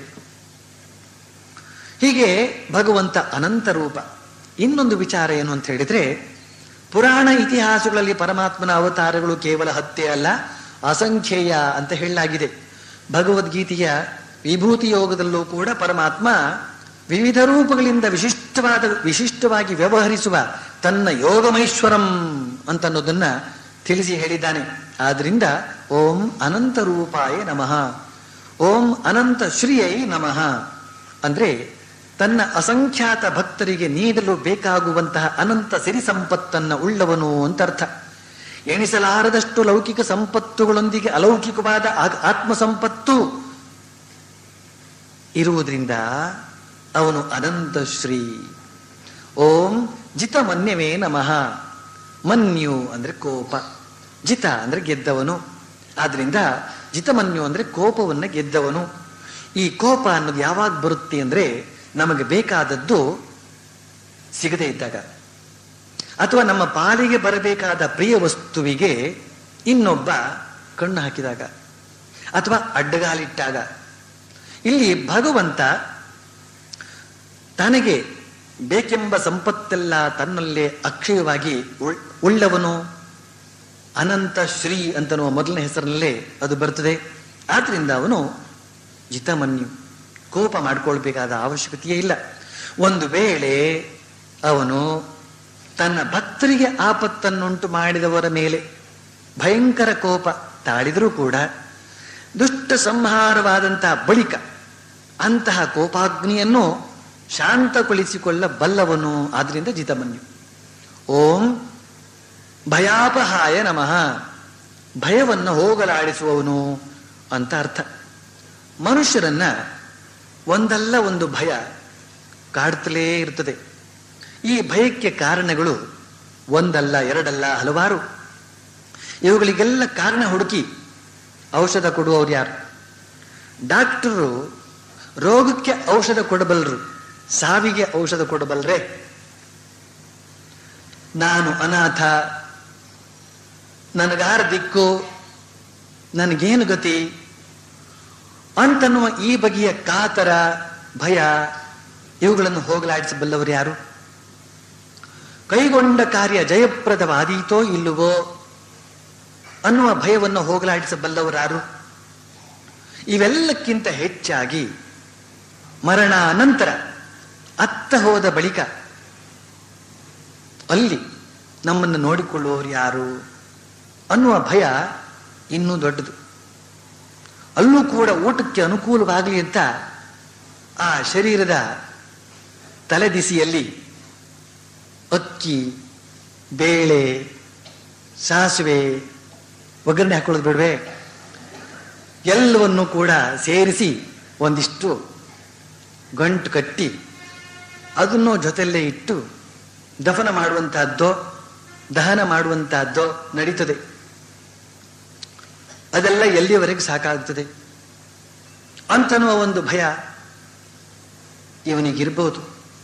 ಹೀಗೆ ಭಗವಂತ ಅನಂತ ರೂಪ ಇನ್ನೊಂದು ವಿಚಾರ ಏನು ಅಂತ ಹೇಳಿದ್ರೆ ಪುರಾಣ ಇತಿಹಾಸಗಳಲ್ಲಿ ಪರಮಾತ್ಮನ ಅವತಾರಗಳು ಕೇವಲ ಹತ್ತೇ ಅಲ್ಲ ಅಸಂಖ್ಯೇಯ ಅಂತ ಹೇಳಲಾಗಿದೆ ಭಗವದ್ಗೀತೆಯ ವಿಭೂತಿ ಯೋಗದಲ್ಲೂ ಕೂಡ ಪರಮಾತ್ಮ ವಿವಿಧ ರೂಪಗಳಿಂದ ವಿಶಿಷ್ಟವಾದ ವಿಶಿಷ್ಟವಾಗಿ ವ್ಯವಹರಿಸುವ ತನ್ನ ಯೋಗಮೈಶ್ವರಂ ಅಂತನ್ನೋದನ್ನ ತಿಳಿಸಿ ಹೇಳಿದ್ದಾನೆ ಆದ್ರಿಂದ ಓಂ ಅನಂತ ರೂಪಾಯ ನಮಃ ಓಂ ಅನಂತ ಶ್ರೀಯೈ ನಮಃ ಅಂದ್ರೆ ತನ್ನ ಅಸಂಖ್ಯಾತ ಭಕ್ತರಿಗೆ ನೀಡಲು ಬೇಕಾಗುವಂತಹ ಅನಂತ ಸಿರಿ ಸಂಪತ್ತನ್ನ ಉಳ್ಳವನು ಅಂತ ಅರ್ಥ ಎಣಿಸಲಾರದಷ್ಟು ಲೌಕಿಕ ಸಂಪತ್ತುಗಳೊಂದಿಗೆ ಅಲೌಕಿಕವಾದ ಆ- ಆತ್ಮ ಸಂಪತ್ತು ಇರುವುದರಿಂದ ಅವನು ಅನಂತ ಶ್ರೀ ಓಂ ಜಿತ ಮನ್ಯವೇ ನಮಃ ಮನ್ಯು ಅಂದ್ರೆ ಕೋಪ ಜಿತ ಅಂದ್ರೆ ಗೆದ್ದವನು ಆದ್ರಿಂದ ಜಿತಮನ್ಯು ಅಂದ್ರೆ ಕೋಪವನ್ನ ಗೆದ್ದವನು ಈ ಕೋಪ ಅನ್ನೋದು ಯಾವಾಗ ಬರುತ್ತೆ ಅಂದ್ರೆ ನಮಗೆ ಬೇಕಾದದ್ದು ಸಿಗದೇ ಇದ್ದಾಗ ಅಥವಾ ನಮ್ಮ ಪಾಲಿಗೆ ಬರಬೇಕಾದ ಪ್ರಿಯ ವಸ್ತುವಿಗೆ ಇನ್ನೊಬ್ಬ ಕಣ್ಣು ಹಾಕಿದಾಗ ಅಥವಾ ಅಡ್ಡಗಾಲಿಟ್ಟಾಗ ಇಲ್ಲಿ ಭಗವಂತ ತನಗೆ ಬೇಕೆಂಬ ಸಂಪತ್ತೆಲ್ಲ ತನ್ನಲ್ಲೇ ಅಕ್ಷಯವಾಗಿ ಉಳ್- ಉಳ್ಳವನು ಅನಂತ ಶ್ರೀ ಅಂತನ್ನುವ ಮೊದಲನೇ ಹೆಸರಿನಲ್ಲೇ ಅದು ಬರ್ತದೆ ಆದ್ರಿಂದ ಅವನು ಜಿತಮನ್ಯು ಕೋಪ ಮಾಡಿಕೊಳ್ಬೇಕಾದ ಅವಶ್ಯಕತೆಯೇ ಇಲ್ಲ ಒಂದು ವೇಳೆ ಅವನು ತನ್ನ ಭಕ್ತರಿಗೆ ಆಪತ್ತನ್ನುಂಟು ಮಾಡಿದವರ ಮೇಲೆ ಭಯಂಕರ ಕೋಪ ತಾಳಿದರೂ ಕೂಡ ದುಷ್ಟ ಸಂಹಾರವಾದಂತಹ ಬಳಿಕ ಅಂತಹ ಕೋಪಾಗ್ನಿಯನ್ನು ಶಾಂತಗೊಳಿಸಿಕೊಳ್ಳಬಲ್ಲವನು ಆದ್ರಿಂದ ಜಿತಮನ್ಯು ಓಂ ಭಯಾಪಹಾಯ ನಮಃ ಭಯವನ್ನು ಹೋಗಲಾಡಿಸುವವನು ಅಂತ ಅರ್ಥ ಮನುಷ್ಯರನ್ನ ಒಂದಲ್ಲ ಒಂದು ಭಯ ಕಾಡ್ತಲೇ ಇರ್ತದೆ ಈ ಭಯಕ್ಕೆ ಕಾರಣಗಳು ಒಂದಲ್ಲ ಎರಡಲ್ಲ ಹಲವಾರು ಇವುಗಳಿಗೆಲ್ಲ ಕಾರಣ ಹುಡುಕಿ ಔಷಧ ಕೊಡುವವರು ಯಾರು ಡಾಕ್ಟರು ರೋಗಕ್ಕೆ ಔಷಧ ಕೊಡಬಲ್ಲರು ಸಾವಿಗೆ ಔಷಧ ಕೊಡಬಲ್ರೆ ನಾನು ಅನಾಥ ನನಗಾರ ದಿಕ್ಕು ನನಗೇನು ಗತಿ ಅಂತನ್ನುವ ಈ ಬಗೆಯ ಕಾತರ ಭಯ ಇವುಗಳನ್ನು ಹೋಗಲಾಡಿಸಬಲ್ಲವರು ಯಾರು ಕೈಗೊಂಡ ಕಾರ್ಯ ಜಯಪ್ರದವಾದೀತೋ ಇಲ್ಲವೋ ಅನ್ನುವ ಭಯವನ್ನು ಹೋಗಲಾಡಿಸಬಲ್ಲವರಾರು ಇವೆಲ್ಲಕ್ಕಿಂತ ಹೆಚ್ಚಾಗಿ ಮರಣ ನಂತರ ಅತ್ತ ಹೋದ ಬಳಿಕ ಅಲ್ಲಿ ನಮ್ಮನ್ನು ನೋಡಿಕೊಳ್ಳುವವರು ಯಾರು ಅನ್ನುವ ಭಯ ಇನ್ನೂ ದೊಡ್ಡದು ಅಲ್ಲೂ ಕೂಡ ಊಟಕ್ಕೆ ಅನುಕೂಲವಾಗಲಿ ಅಂತ ಆ ಶರೀರದ ತಲೆದಿಸಿಯಲ್ಲಿ ಅಕ್ಕಿ ಬೇಳೆ ಸಾಸಿವೆ ಒಗ್ಗರಣೆ ಹಾಕೊಳ್ಳೋದು ಬೇಡವೆ ಎಲ್ಲವನ್ನು ಕೂಡ ಸೇರಿಸಿ ಒಂದಿಷ್ಟು ಗಂಟು ಕಟ್ಟಿ ಅದನ್ನು ಜೊತೆಯಲ್ಲೇ ಇಟ್ಟು ದಫನ ಮಾಡುವಂತಹದ್ದೋ ದಹನ ಮಾಡುವಂತಹದ್ದೋ ನಡೀತದೆ ಅದೆಲ್ಲ ಎಲ್ಲಿಯವರೆಗೆ ಸಾಕಾಗ್ತದೆ ಅಂತನ್ನುವ ಒಂದು ಭಯ ಇವನಿಗಿರ್ಬೋದು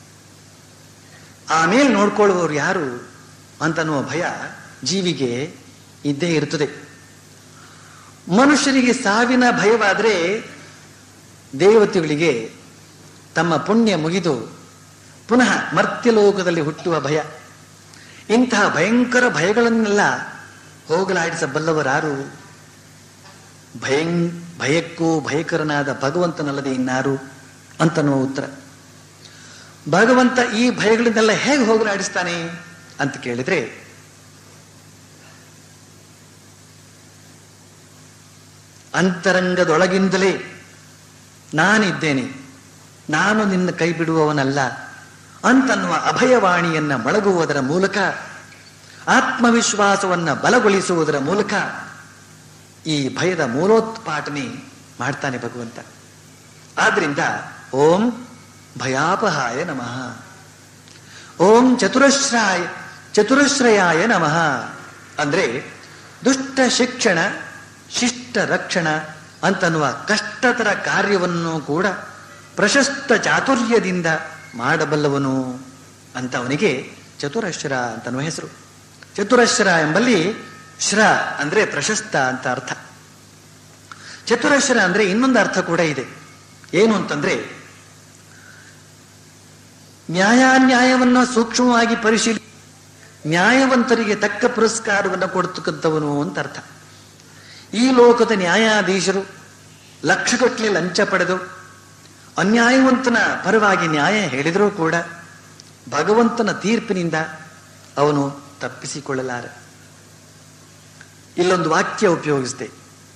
ಆಮೇಲೆ ನೋಡ್ಕೊಳ್ಳುವವರು ಯಾರು ಅಂತನ್ನುವ ಭಯ ಜೀವಿಗೆ ಇದ್ದೇ ಇರ್ತದೆ ಮನುಷ್ಯರಿಗೆ ಸಾವಿನ ಭಯವಾದರೆ ದೇವತೆಗಳಿಗೆ ತಮ್ಮ ಪುಣ್ಯ ಮುಗಿದು ಪುನಃ ಮರ್ತ್ಯಲೋಕದಲ್ಲಿ ಹುಟ್ಟುವ ಭಯ ಇಂತಹ ಭಯಂಕರ ಭಯಗಳನ್ನೆಲ್ಲ ಹೋಗಲಾಡಿಸಬಲ್ಲವರಾರು ಭಯಂ ಭಯಕ್ಕೂ ಭಯಕರನಾದ ಭಗವಂತನಲ್ಲದೆ ಇನ್ನಾರು ಅಂತನ್ನುವ ಉತ್ತರ ಭಗವಂತ ಈ ಭಯಗಳನ್ನೆಲ್ಲ ಹೇಗೆ ಹೋಗಲಾಡಿಸ್ತಾನೆ ಅಂತ ಕೇಳಿದ್ರೆ ಅಂತರಂಗದೊಳಗಿಂದಲೇ ನಾನಿದ್ದೇನೆ ನಾನು ನಿನ್ನ ಕೈ ಬಿಡುವವನಲ್ಲ ಅಂತನ್ನುವ ಅಭಯವಾಣಿಯನ್ನ ಮೊಳಗುವುದರ ಮೂಲಕ ಆತ್ಮವಿಶ್ವಾಸವನ್ನ ಬಲಗೊಳಿಸುವುದರ ಮೂಲಕ ಈ ಭಯದ ಮೂಲೋತ್ಪಾಟನೆ ಮಾಡ್ತಾನೆ ಭಗವಂತ ಆದ್ರಿಂದ ಓಂ ಭಯಾಪಹಾಯ ನಮಃ ಓಂ ಚತುರಶ್ರಾಯ ಚತುರಶ್ರಯಾಯ ನಮಃ ಅಂದ್ರೆ ದುಷ್ಟ ಶಿಕ್ಷಣ ಶಿಷ್ಟ ರಕ್ಷಣ ಅಂತನ್ನುವ ಕಷ್ಟತರ ಕಾರ್ಯವನ್ನು ಕೂಡ ಪ್ರಶಸ್ತ ಚಾತುರ್ಯದಿಂದ ಮಾಡಬಲ್ಲವನು ಅಂತ ಅವನಿಗೆ ಚತುರಶ್ರ ಅಂತನ್ನುವ ಹೆಸರು ಚತುರಶ್ರ ಎಂಬಲ್ಲಿ ಶ್ರ ಅಂದ್ರೆ ಪ್ರಶಸ್ತ ಅಂತ ಅರ್ಥ ಚತುರಶ್ರ ಅಂದ್ರೆ ಇನ್ನೊಂದು ಅರ್ಥ ಕೂಡ ಇದೆ ಏನು ಅಂತಂದ್ರೆ ನ್ಯಾಯಾನ್ಯಾಯವನ್ನು ಸೂಕ್ಷ್ಮವಾಗಿ ಪರಿಶೀಲಿ ನ್ಯಾಯವಂತರಿಗೆ ತಕ್ಕ ಪುರಸ್ಕಾರವನ್ನು ಕೊಡ್ತಕ್ಕಂಥವನು ಅಂತ ಅರ್ಥ ಈ ಲೋಕದ ನ್ಯಾಯಾಧೀಶರು ಲಕ್ಷಗಟ್ಟಲೆ ಲಂಚ ಪಡೆದು ಅನ್ಯಾಯವಂತನ ಪರವಾಗಿ ನ್ಯಾಯ ಹೇಳಿದರೂ ಕೂಡ ಭಗವಂತನ ತೀರ್ಪಿನಿಂದ ಅವನು ತಪ್ಪಿಸಿಕೊಳ್ಳಲಾರ ಇಲ್ಲೊಂದು ವಾಕ್ಯ ಉಪಯೋಗಿಸಿದೆ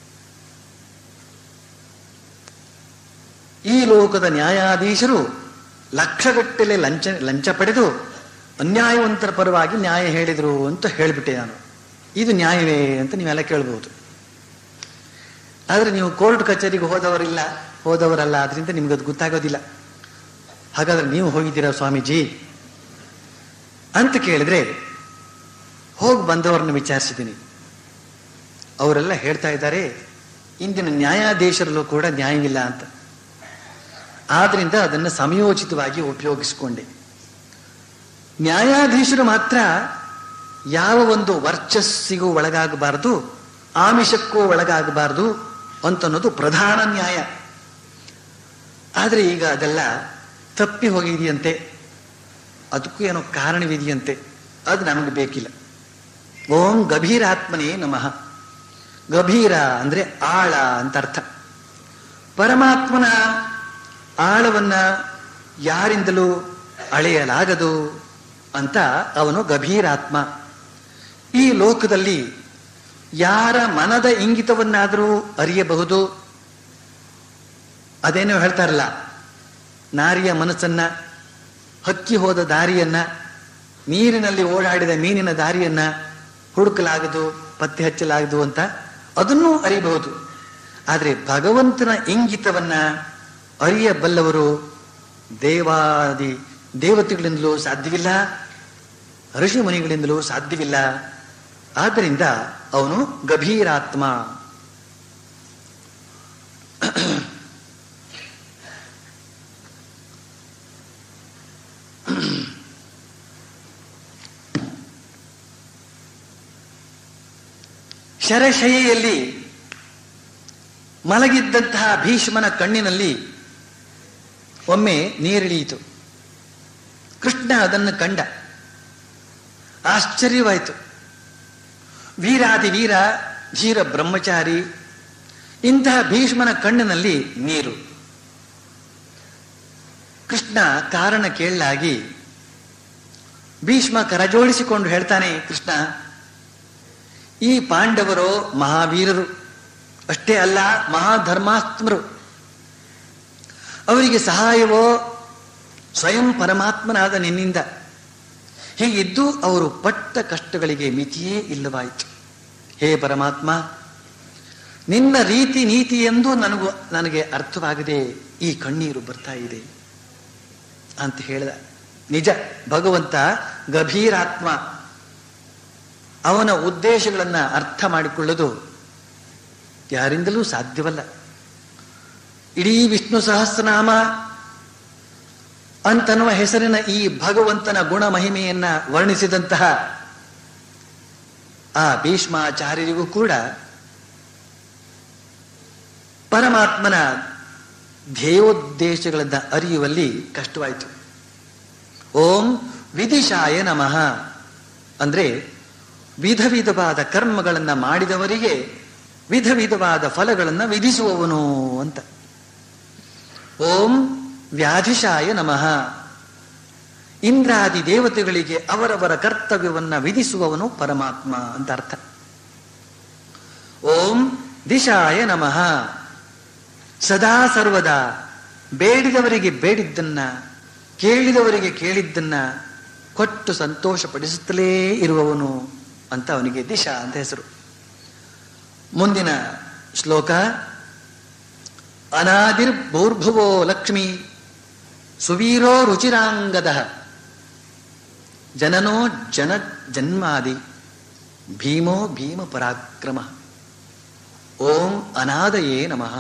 ಈ ಲೋಕದ ನ್ಯಾಯಾಧೀಶರು ಲಕ್ಷಗಟ್ಟಲೆ ಲಂಚ ಲಂಚ ಪಡೆದು ಅನ್ಯಾಯವಂತರ ಪರವಾಗಿ ನ್ಯಾಯ ಹೇಳಿದರು ಅಂತ ಹೇಳಿಬಿಟ್ಟೆ ನಾನು ಇದು ನ್ಯಾಯವೇ ಅಂತ ನೀವೆಲ್ಲ ಕೇಳ್ಬೋದು ಆದರೆ ನೀವು ಕೋರ್ಟ್ ಕಚೇರಿಗೆ ಹೋದವರಿಲ್ಲ ಹೋದವರಲ್ಲ ಆದ್ರಿಂದ ನಿಮ್ಗೆ ಅದು ಗೊತ್ತಾಗೋದಿಲ್ಲ ಹಾಗಾದ್ರೆ ನೀವು ಹೋಗಿದ್ದೀರಾ ಸ್ವಾಮೀಜಿ ಅಂತ ಕೇಳಿದ್ರೆ ಹೋಗಿ ಬಂದವರನ್ನು ವಿಚಾರಿಸಿದ್ದೀನಿ ಅವರೆಲ್ಲ ಹೇಳ್ತಾ ಇದ್ದಾರೆ ಇಂದಿನ ನ್ಯಾಯಾಧೀಶರಲ್ಲೂ ಕೂಡ ನ್ಯಾಯವಿಲ್ಲ ಅಂತ ಆದ್ರಿಂದ ಅದನ್ನು ಸಮಯೋಚಿತವಾಗಿ ಉಪಯೋಗಿಸಿಕೊಂಡೆ ನ್ಯಾಯಾಧೀಶರು ಮಾತ್ರ ಯಾವ ಒಂದು ವರ್ಚಸ್ಸಿಗೂ ಒಳಗಾಗಬಾರದು ಆಮಿಷಕ್ಕೂ ಒಳಗಾಗಬಾರದು ಅಂತನ್ನೋದು ಪ್ರಧಾನ ನ್ಯಾಯ ಆದರೆ ಈಗ ಅದೆಲ್ಲ ತಪ್ಪಿ ಹೋಗಿದೆಯಂತೆ ಅದಕ್ಕೂ ಏನೋ ಕಾರಣವಿದೆಯಂತೆ ಅದು ನಮಗೆ ಬೇಕಿಲ್ಲ ಓಂ ಗಭೀರಾತ್ಮನೇ ನಮಃ ಗಭೀರ ಅಂದ್ರೆ ಆಳ ಅಂತ ಅರ್ಥ ಪರಮಾತ್ಮನ ಆಳವನ್ನ ಯಾರಿಂದಲೂ ಅಳೆಯಲಾಗದು ಅಂತ ಅವನು ಗಭೀರಾತ್ಮ ಈ ಲೋಕದಲ್ಲಿ ಯಾರ ಮನದ ಇಂಗಿತವನ್ನಾದರೂ ಅರಿಯಬಹುದು ಅದೇನೋ ಹೇಳ್ತಾರಲ್ಲ ನಾರಿಯ ಮನಸ್ಸನ್ನ ಹಕ್ಕಿ ಹೋದ ದಾರಿಯನ್ನ ನೀರಿನಲ್ಲಿ ಓಡಾಡಿದ ಮೀನಿನ ದಾರಿಯನ್ನ ಹುಡುಕಲಾಗದು ಪತ್ತೆ ಹಚ್ಚಲಾಗದು ಅಂತ ಅದನ್ನೂ ಅರಿಬಹುದು ಆದರೆ ಭಗವಂತನ ಇಂಗಿತವನ್ನ ಅರಿಯಬಲ್ಲವರು ದೇವಾದಿ ದೇವತೆಗಳಿಂದಲೂ ಸಾಧ್ಯವಿಲ್ಲ ಋಷಿ ಮುನಿಗಳಿಂದಲೂ ಸಾಧ್ಯವಿಲ್ಲ ಆದ್ದರಿಂದ ಅವನು ಗಭೀರಾತ್ಮ ಶರಶಯೆಯಲ್ಲಿ ಮಲಗಿದ್ದಂತಹ ಭೀಷ್ಮನ ಕಣ್ಣಿನಲ್ಲಿ ಒಮ್ಮೆ ನೀರಿಳಿಯಿತು ಕೃಷ್ಣ ಅದನ್ನು ಕಂಡ ಆಶ್ಚರ್ಯವಾಯಿತು ವೀರಾದಿ ವೀರ ಧೀರ ಬ್ರಹ್ಮಚಾರಿ ಇಂತಹ ಭೀಷ್ಮನ ಕಣ್ಣಿನಲ್ಲಿ ನೀರು ಕೃಷ್ಣ ಕಾರಣ ಕೇಳಲಾಗಿ ಭೀಷ್ಮ ಕರಜೋಡಿಸಿಕೊಂಡು ಹೇಳ್ತಾನೆ ಕೃಷ್ಣ ಈ ಪಾಂಡವರು ಮಹಾವೀರರು ಅಷ್ಟೇ ಅಲ್ಲ ಮಹಾಧರ್ಮಾತ್ಮರು ಅವರಿಗೆ ಸಹಾಯವೋ ಸ್ವಯಂ ಪರಮಾತ್ಮನಾದ ನಿನ್ನಿಂದ ಹೀಗಿದ್ದು ಅವರು ಪಟ್ಟ ಕಷ್ಟಗಳಿಗೆ ಮಿತಿಯೇ ಇಲ್ಲವಾಯಿತು ಹೇ ಪರಮಾತ್ಮ ನಿನ್ನ ರೀತಿ ನೀತಿ ಎಂದು ನನಗೂ ನನಗೆ ಅರ್ಥವಾಗದೆ ಈ ಕಣ್ಣೀರು ಬರ್ತಾ ಇದೆ ಅಂತ ಹೇಳಿದ ನಿಜ ಭಗವಂತ ಗಭೀರಾತ್ಮ ಅವನ ಉದ್ದೇಶಗಳನ್ನ ಅರ್ಥ ಮಾಡಿಕೊಳ್ಳೋದು ಯಾರಿಂದಲೂ ಸಾಧ್ಯವಲ್ಲ ಇಡೀ ವಿಷ್ಣು ಸಹಸ್ರನಾಮ ಅಂತನ್ನುವ ಹೆಸರಿನ ಈ ಭಗವಂತನ ಗುಣ ಮಹಿಮೆಯನ್ನ ವರ್ಣಿಸಿದಂತಹ ಆ ಭೀಷ್ಮಾಚಾರ್ಯರಿಗೂ ಕೂಡ ಪರಮಾತ್ಮನ ಧ್ಯೇಯೋದ್ದೇಶಗಳನ್ನ ಅರಿಯುವಲ್ಲಿ ಕಷ್ಟವಾಯಿತು ಓಂ ವಿದಿಶಾಯ ನಮಃ ಅಂದ್ರೆ ವಿಧ ವಿಧವಾದ ಕರ್ಮಗಳನ್ನ ಮಾಡಿದವರಿಗೆ ವಿಧ ವಿಧವಾದ ಫಲಗಳನ್ನ ವಿಧಿಸುವವನು ಅಂತ ಓಂ ವ್ಯಾಧಿಶಾಯ ನಮಃ ಇಂದ್ರಾದಿ ದೇವತೆಗಳಿಗೆ ಅವರವರ ಕರ್ತವ್ಯವನ್ನ ವಿಧಿಸುವವನು ಪರಮಾತ್ಮ ಅಂತ ಅರ್ಥ ಓಂ ದಿಶಾಯ ನಮಃ ಸದಾ ಸರ್ವದಾ ಬೇಡಿದವರಿಗೆ ಬೇಡಿದ್ದನ್ನ ಕೇಳಿದವರಿಗೆ ಕೇಳಿದ್ದನ್ನ ಕೊಟ್ಟು ಸಂತೋಷಪಡಿಸುತ್ತಲೇ ಇರುವವನು ಅಂತ ಅವನಿಗೆ ದಿಶಾ ಅಂತ ಹೆಸರು ಮುಂದಿನ ಶ್ಲೋಕ ಅನಾದಿರ್ ಭೂರ್ಭುವೋ ಲಕ್ಷ್ಮಿ ಸುವೀರೋ ರುಚಿರಾಂಗದ ಜನನೋ ಜನ ಜನ್ಮಾದಿ ಭೀಮೋ ಭೀಮ ಪರಾಕ್ರಮ ಓಂ ಅನಾದಯೇ ನಮಃ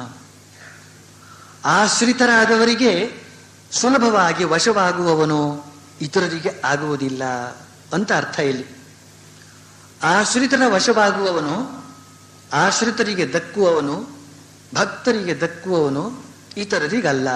ಆಶ್ರಿತರಾದವರಿಗೆ ಸುಲಭವಾಗಿ ವಶವಾಗುವವನು ಇತರರಿಗೆ ಆಗುವುದಿಲ್ಲ ಅಂತ ಅರ್ಥ ಇಲ್ಲಿ ಆಶ್ರಿತರ ವಶವಾಗುವವನು ಆಶ್ರಿತರಿಗೆ ದಕ್ಕುವವನು ಭಕ್ತರಿಗೆ ದಕ್ಕುವವನು ಇತರರಿಗಲ್ಲ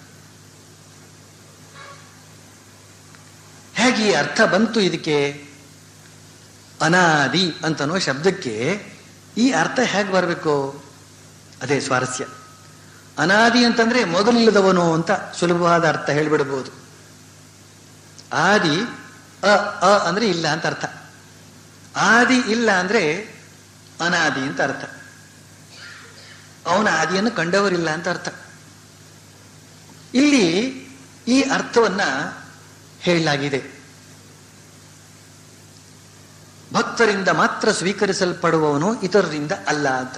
ಹೇಗೆ ಈ ಅರ್ಥ ಬಂತು ಇದಕ್ಕೆ ಅನಾದಿ ಅಂತನೋ ಶಬ್ದಕ್ಕೆ ಈ ಅರ್ಥ ಹೇಗೆ ಬರಬೇಕು ಅದೇ ಸ್ವಾರಸ್ಯ ಅನಾದಿ ಅಂತಂದ್ರೆ ಮೊದಲಿಲ್ಲದವನು ಅಂತ ಸುಲಭವಾದ ಅರ್ಥ ಹೇಳಿಬಿಡಬಹುದು ಆದಿ ಅ ಅ ಅಂದ್ರೆ ಇಲ್ಲ ಅಂತ ಅರ್ಥ ಆದಿ ಇಲ್ಲ ಅಂದ್ರೆ ಅನಾದಿ ಅಂತ ಅರ್ಥ ಅವನ ಆದಿಯನ್ನು ಕಂಡವರಿಲ್ಲ ಅಂತ ಅರ್ಥ ಇಲ್ಲಿ ಈ ಅರ್ಥವನ್ನ ಹೇಳಲಾಗಿದೆ ಭಕ್ತರಿಂದ ಮಾತ್ರ ಸ್ವೀಕರಿಸಲ್ಪಡುವವನು ಇತರರಿಂದ ಅಲ್ಲ ಅಂತ